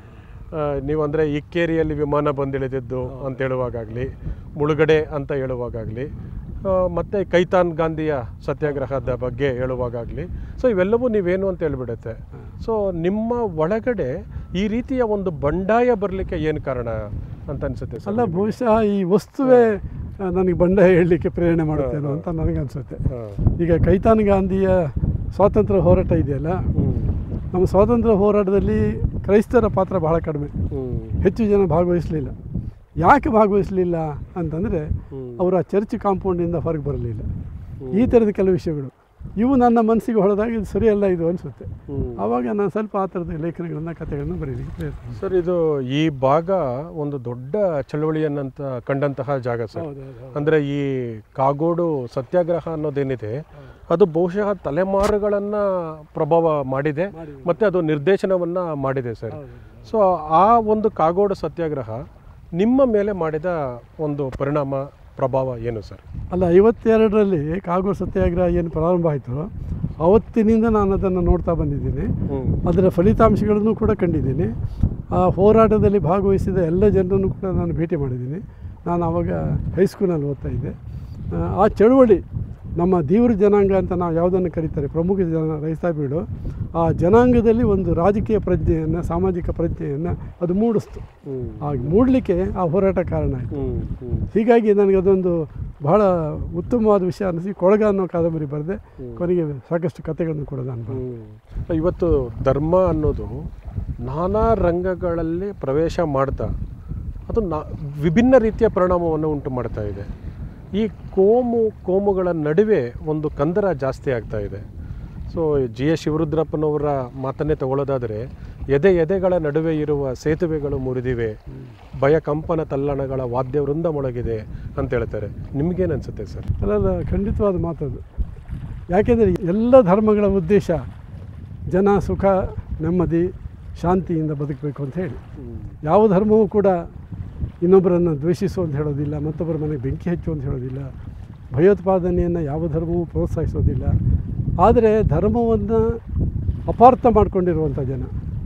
ಆ, ನೀವು ಅಂದರೆ ಇಕ್ಕೇರಿಯಲ್ಲಿ ವಿಮಾನ ಬಂದಿಳಿದಿದ್ದು ಅಂತ ಹೇಳುವಾಗಲಿ ಮುಳುಗಡೆ ಅಂತ ಹೇಳುವಾಗಲಿ ಮತ್ತು ಕೈತಾನ್ ಗಾಂಧಿಯ ಸತ್ಯಾಗ್ರಹದ ಬಗ್ಗೆ ಹೇಳುವಾಗಲಿ ಸೊ ಇವೆಲ್ಲವೂ ನೀವೇನು ಅಂತ ಹೇಳ್ಬಿಡುತ್ತೆ ಸೊ ನಿಮ್ಮ ಒಳಗಡೆ ಈ ರೀತಿಯ ಒಂದು ಬಂಡಾಯ ಬರಲಿಕ್ಕೆ ಏನು ಕಾರಣ ಅಂತ ಅನಿಸುತ್ತೆ ಸರ್ ಅಲ್ಲ ಬಹುಶಃ ಈ ವಸ್ತುವೇ ಆ, ನನಗೆ ಬಂಡಾಯ ಹೇಳಲಿಕ್ಕೆ ಪ್ರೇರಣೆ ಮಾಡುತ್ತೇನೋ ಅಂತ ನನಗನ್ಸುತ್ತೆ ಹಾಂ ಈಗ ಕೈತಾನ್ ಗಾಂಧಿಯ ಸ್ವಾತಂತ್ರ್ಯ ಹೋರಾಟ ಇದೆಯಲ್ಲ ಹ್ಞೂ ನಮ್ಮ ಸ್ವಾತಂತ್ರ್ಯ ಹೋರಾಟದಲ್ಲಿ ಕ್ರೈಸ್ತರ ಪಾತ್ರ ಬಹಳ ಕಡಿಮೆ ಹ್ಞೂ ಹೆಚ್ಚು ಜನ ಭಾಗವಹಿಸಲಿಲ್ಲ ಯಾಕೆ ಭಾಗವಹಿಸಲಿಲ್ಲ ಅಂತಂದರೆ ಹ್ಮ್. ಅವರ ಚರ್ಚ್ ಕಾಂಪೌಂಡಿಂದ ಹೊರಗೆ ಬರಲಿಲ್ಲ ಈ ಥರದ ಕೆಲವು ವಿಷಯಗಳು ಇವು ನನ್ನ ಮನಸ್ಸಿಗೆ ಹೊಳೆದಾಗ ಇದು ಸರಿಯಲ್ಲ ಇದು ಅನಿಸುತ್ತೆ ಹ್ಞೂ ಆವಾಗ ನಾನು ಸ್ವಲ್ಪ ಆ ಥರದ ಲೇಖನಗಳನ್ನು ಕಥೆಗಳನ್ನು ಬರೀಲಿಕ್ಕೆ ಪ್ರಯತ್ನ ಸರ್ ಇದು ಈ ಭಾಗ ಒಂದು ದೊಡ್ಡ ಚಳವಳಿಯನ್ನಂತ ಕಂಡಂತಹ ಜಾಗ ಸರ್ ಅಂದರೆ ಈ ಕಾಗೋಡು ಸತ್ಯಾಗ್ರಹ ಅನ್ನೋದೇನಿದೆ ಅದು ಬಹುಶಃ ತಲೆಮಾರುಗಳನ್ನು ಪ್ರಭಾವ ಮಾಡಿದೆ ಮತ್ತು ಅದು ನಿರ್ದೇಶನವನ್ನು ಮಾಡಿದೆ ಸರ್ ಸೊ ಆ ಒಂದು ಕಾಗೋಡು ಸತ್ಯಾಗ್ರಹ ನಿಮ್ಮ ಮೇಲೆ ಮಾಡಿದ ಒಂದು ಪರಿಣಾಮ ಪ್ರಭಾವ ಏನು ಸರ್ ಅಲ್ಲ ಐವತ್ತೆರಡರಲ್ಲಿ ಕಾಗೋಡು ಸತ್ಯಾಗ್ರಹ ಏನು ಪ್ರಾರಂಭ ಆಯಿತು ಅವತ್ತಿನಿಂದ ನಾನು ಅದನ್ನು ನೋಡ್ತಾ ಬಂದಿದ್ದೀನಿ ಹ್ಞೂ ಅದರ ಫಲಿತಾಂಶಗಳನ್ನು ಕೂಡ ಕಂಡಿದ್ದೀನಿ ಆ ಹೋರಾಟದಲ್ಲಿ ಭಾಗವಹಿಸಿದ ಎಲ್ಲ ಜನರನ್ನು ಕೂಡ ನಾನು ಭೇಟಿ ಮಾಡಿದ್ದೀನಿ ನಾನು ಆವಾಗ ಹೈಸ್ಕೂಲಲ್ಲಿ ಓದ್ತಾ ಇದ್ದೆ ಆ, ಆ ಚಳುವಳಿ ನಮ್ಮ ದೀವ್ರ ಜನಾಂಗ ಅಂತ ನಾವು ಯಾವುದನ್ನು ಕರೀತಾರೆ ಪ್ರಮುಖ ಜನ ರೈತಾಪಿಗಳು ಆ ಜನಾಂಗದಲ್ಲಿ ಒಂದು ರಾಜಕೀಯ ಪ್ರಜ್ಞೆಯನ್ನು ಸಾಮಾಜಿಕ ಪ್ರಜ್ಞೆಯನ್ನು ಅದು ಮೂಡಿಸ್ತು ಹ್ಞೂ ಆ ಮೂಡಲಿಕ್ಕೆ ಆ ಹೋರಾಟ ಕಾರಣ ಆಯಿತು ಹ್ಞೂ ಹ್ಞೂ ಹೀಗಾಗಿ ನನಗೆ ಅದೊಂದು ಬಹಳ ಉತ್ತಮವಾದ ವಿಷಯ ಅನಿಸಿ ಕೊಳಗ ಅನ್ನೋ ಕಾದಂಬರಿ ಬರೆದೆ ಕೊನೆಗೆ ಸಾಕಷ್ಟು ಕಥೆಗಳನ್ನು ಕೂಡ ನಾನು ಬರೆದೆ ಹ್ಮ್. ಇವತ್ತು ಧರ್ಮ ಅನ್ನೋದು ನಾನಾ ರಂಗಗಳಲ್ಲಿ ಪ್ರವೇಶ ಮಾಡ್ತಾ ಅದು ನಾ ವಿಭಿನ್ನ ರೀತಿಯ ಪರಿಣಾಮವನ್ನು ಉಂಟು ಮಾಡ್ತಾ ಇದೆ ಈ ಕೋಮು ಕೋಮುಗಳ ನಡುವೆ ಒಂದು ಕಂದರ ಜಾಸ್ತಿ ಆಗ್ತಾ ಇದೆ ಸೊ ಜಿ ಎಸ್ ಶಿವರುದ್ರಪ್ಪನವರ ಮಾತನ್ನೇ ತಗೊಳ್ಳೋದಾದರೆ ಎದೆ ಎದೆಗಳ ನಡುವೆ ಇರುವ ಸೇತುವೆಗಳು ಮುರಿದಿವೆ ಭಯ ಕಂಪನ ತಲ್ಲಣಗಳ ವಾದ್ಯವೃಂದ ಮೊಳಗಿದೆ ಅಂತ ಹೇಳ್ತಾರೆ ನಿಮಗೇನು ಅನಿಸುತ್ತೆ ಸರ್ ಅಲ್ಲಲ್ಲ ಖಂಡಿತವಾದ ಮಾತದು ಯಾಕೆಂದರೆ ಎಲ್ಲ ಧರ್ಮಗಳ ಉದ್ದೇಶ ಜನ ಸುಖ ನೆಮ್ಮದಿ ಶಾಂತಿಯಿಂದ ಬದುಕಬೇಕು ಅಂತ ಹೇಳಿ ಯಾವ ಧರ್ಮವೂ ಕೂಡ ಇನ್ನೊಬ್ಬರನ್ನು ದ್ವೇಷಿಸು ಅಂತ ಹೇಳೋದಿಲ್ಲ ಮತ್ತೊಬ್ಬರ ಮನೆಗೆ ಬೆಂಕಿ ಹಚ್ಚು ಅಂತ ಹೇಳೋದಿಲ್ಲ ಭಯೋತ್ಪಾದನೆಯನ್ನು ಯಾವ ಧರ್ಮವೂ ಪ್ರೋತ್ಸಾಹಿಸೋದಿಲ್ಲ ಆದರೆ ಧರ್ಮವನ್ನು ಅಪಾರ್ಥ ಮಾಡಿಕೊಂಡಿರುವಂಥ ಜನ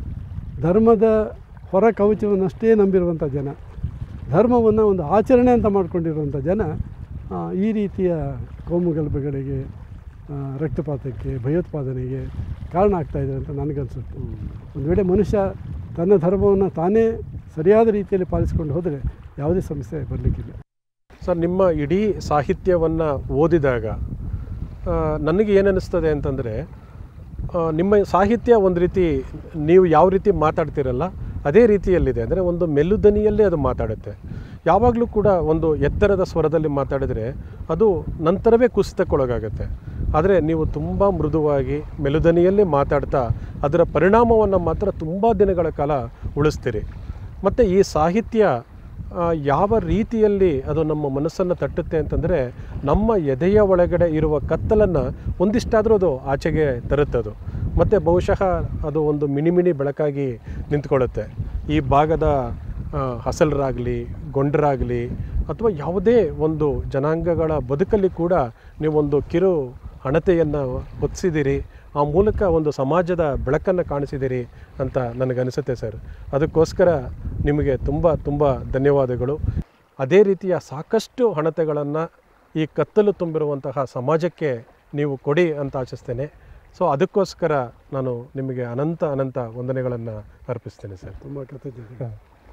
ಧರ್ಮದ ಹೊರ ಕವಚವನ್ನಷ್ಟೇ ನಂಬಿರುವಂಥ ಜನ ಧರ್ಮವನ್ನು ಒಂದು ಆಚರಣೆ ಅಂತ ಮಾಡ್ಕೊಂಡಿರುವಂಥ ಜನ ಆ, ಈ ರೀತಿಯ ಕೋಮುಗಲಭೆಗಳಿಗೆ ಆ, ರಕ್ತಪಾತಕ್ಕೆ ಭಯೋತ್ಪಾದನೆಗೆ ಕಾರಣ ಆಗ್ತಾ ಇದೆ ಅಂತ ನನಗನ್ಸುತ್ತೆ ಒಂದು ವೇಳೆ ಮನುಷ್ಯ ತನ್ನ ಧರ್ಮವನ್ನು ತಾನೇ ಸರಿಯಾದ ರೀತಿಯಲ್ಲಿ ಪಾಲಿಸಿಕೊಂಡು ಹೋದರೆ ಯಾವುದೇ ಸಮಸ್ಯೆ ಬರಲಿಕ್ಕಿಲ್ಲ ಸರ್ ನಿಮ್ಮ ಇಡೀ ಸಾಹಿತ್ಯವನ್ನು ಓದಿದಾಗ ಆ, ನನಗೆ ಏನನ್ನಿಸ್ತದೆ ಅಂತಂದರೆ ನಿಮ್ಮ ಸಾಹಿತ್ಯ ಒಂದು ರೀತಿ ನೀವು ಯಾವ ರೀತಿ ಮಾತಾಡ್ತಿರಲ್ಲ ಅದೇ ರೀತಿಯಲ್ಲಿದೆ ಅಂದರೆ ಒಂದು ಮೆಲುದನಿಯಲ್ಲೇ ಅದು ಮಾತಾಡುತ್ತೆ ಯಾವಾಗಲೂ ಕೂಡ ಒಂದು ಎತ್ತರದ ಸ್ವರದಲ್ಲಿ ಮಾತಾಡಿದರೆ ಅದು ನಂತರವೇ ಕುಸಿತಕ್ಕೊಳಗಾಗುತ್ತೆ ಆದರೆ ನೀವು ತುಂಬ ಮೃದುವಾಗಿ ಮೆಲುದನಿಯಲ್ಲೇ ಮಾತಾಡ್ತಾ ಅದರ ಪರಿಣಾಮವನ್ನು ಮಾತ್ರ ತುಂಬ ದಿನಗಳ ಕಾಲ ಉಳಿಸ್ತೀರಿ ಮತ್ತು ಈ ಸಾಹಿತ್ಯ ಆ, ಯಾವ ರೀತಿಯಲ್ಲಿ ಅದು ನಮ್ಮ ಮನಸ್ಸನ್ನು ತಟ್ಟುತ್ತೆ ಅಂತಂದರೆ ನಮ್ಮ ಎದೆಯ ಒಳಗಡೆ ಇರುವ ಕತ್ತಲನ್ನು ಒಂದಿಷ್ಟಾದರೂ ಅದು ಆಚೆಗೆ ತರುತ್ತದು ಮತ್ತು ಬಹುಶಃ ಅದು ಒಂದು ಮಿನಿ ಮಿನಿ ಬೆಳಕಾಗಿ ನಿಂತ್ಕೊಳ್ಳುತ್ತೆ ಈ ಭಾಗದ ಆ, ಹಸಲರಾಗಲಿ ಗೊಂಡರಾಗಲಿ ಅಥವಾ ಯಾವುದೇ ಒಂದು ಜನಾಂಗಗಳ ಬದುಕಲ್ಲಿ ಕೂಡ ನೀವೊಂದು ಕಿರು ಹಣತೆಯನ್ನು ಹೊತ್ತಿಸಿದ್ದೀರಿ ಆ ಮೂಲಕ ಒಂದು ಸಮಾಜದ ಬೆಳಕನ್ನು ಕಾಣಿಸಿದ್ದೀರಿ ಅಂತ ನನಗನ್ನಿಸುತ್ತೆ ಸರ್ ಅದಕ್ಕೋಸ್ಕರ ನಿಮಗೆ ತುಂಬ ತುಂಬ ಧನ್ಯವಾದಗಳು ಅದೇ ರೀತಿಯ ಸಾಕಷ್ಟು ಹಣತೆಗಳನ್ನು ಈ ಕತ್ತಲು ತುಂಬಿರುವಂತಹ ಸಮಾಜಕ್ಕೆ ನೀವು ಕೊಡಿ ಅಂತ ಆಶಿಸ್ತೇನೆ ಸೊ ಅದಕ್ಕೋಸ್ಕರ ನಾನು ನಿಮಗೆ ಅನಂತ ಅನಂತ ವಂದನೆಗಳನ್ನು ಅರ್ಪಿಸ್ತೇನೆ ಸರ್ ತುಂಬ ಕೃತಜ್ಞತೆ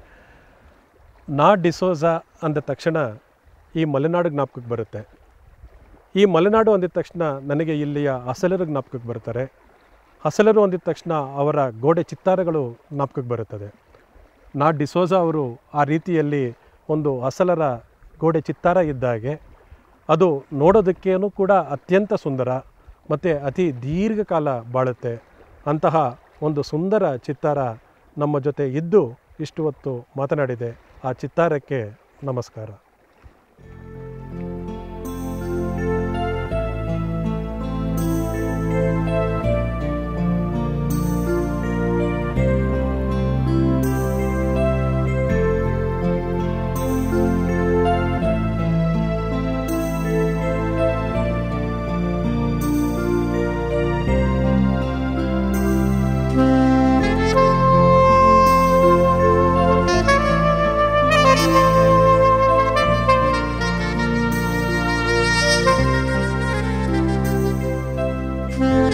ನಾ ಡಿಸೋಜ ಅಂದ ತಕ್ಷಣ ಈ ಮಲೆನಾಡು ಜ್ಞಾಪಕಕ್ಕೆ ಬರುತ್ತೆ ಈ ಮಲೆನಾಡು ಅಂದಿದ ತಕ್ಷಣ ನನಗೆ ಇಲ್ಲಿಯ ಹಸಲರು ಜ್ಞಾಪಕಕ್ಕೆ ಬರ್ತಾರೆ ಹಸಲರು ಅಂದಿದ ತಕ್ಷಣ ಅವರ ಗೋಡೆ ಚಿತ್ತಾರಗಳು ಜ್ಞಾಪಕಕ್ಕೆ ಬರುತ್ತದೆ ನಾ ಡಿಸೋಜ ಅವರು ಆ ರೀತಿಯಲ್ಲಿ ಒಂದು ಹಸಲರ ಗೋಡೆ ಚಿತ್ತಾರ ಇದ್ದಾಗೆ ಅದು ನೋಡೋದಕ್ಕೇನು ಕೂಡ ಅತ್ಯಂತ ಸುಂದರ ಮತ್ತು ಅತಿ ದೀರ್ಘಕಾಲ ಬಾಳುತ್ತೆ ಅಂತಹ ಒಂದು ಸುಂದರ ಚಿತ್ತಾರ ನಮ್ಮ ಜೊತೆ ಇದ್ದು ಇಷ್ಟು ಹೊತ್ತು ಮಾತನಾಡಿದೆ ಆ ಚಿತ್ತಾರಕ್ಕೆ ನಮಸ್ಕಾರ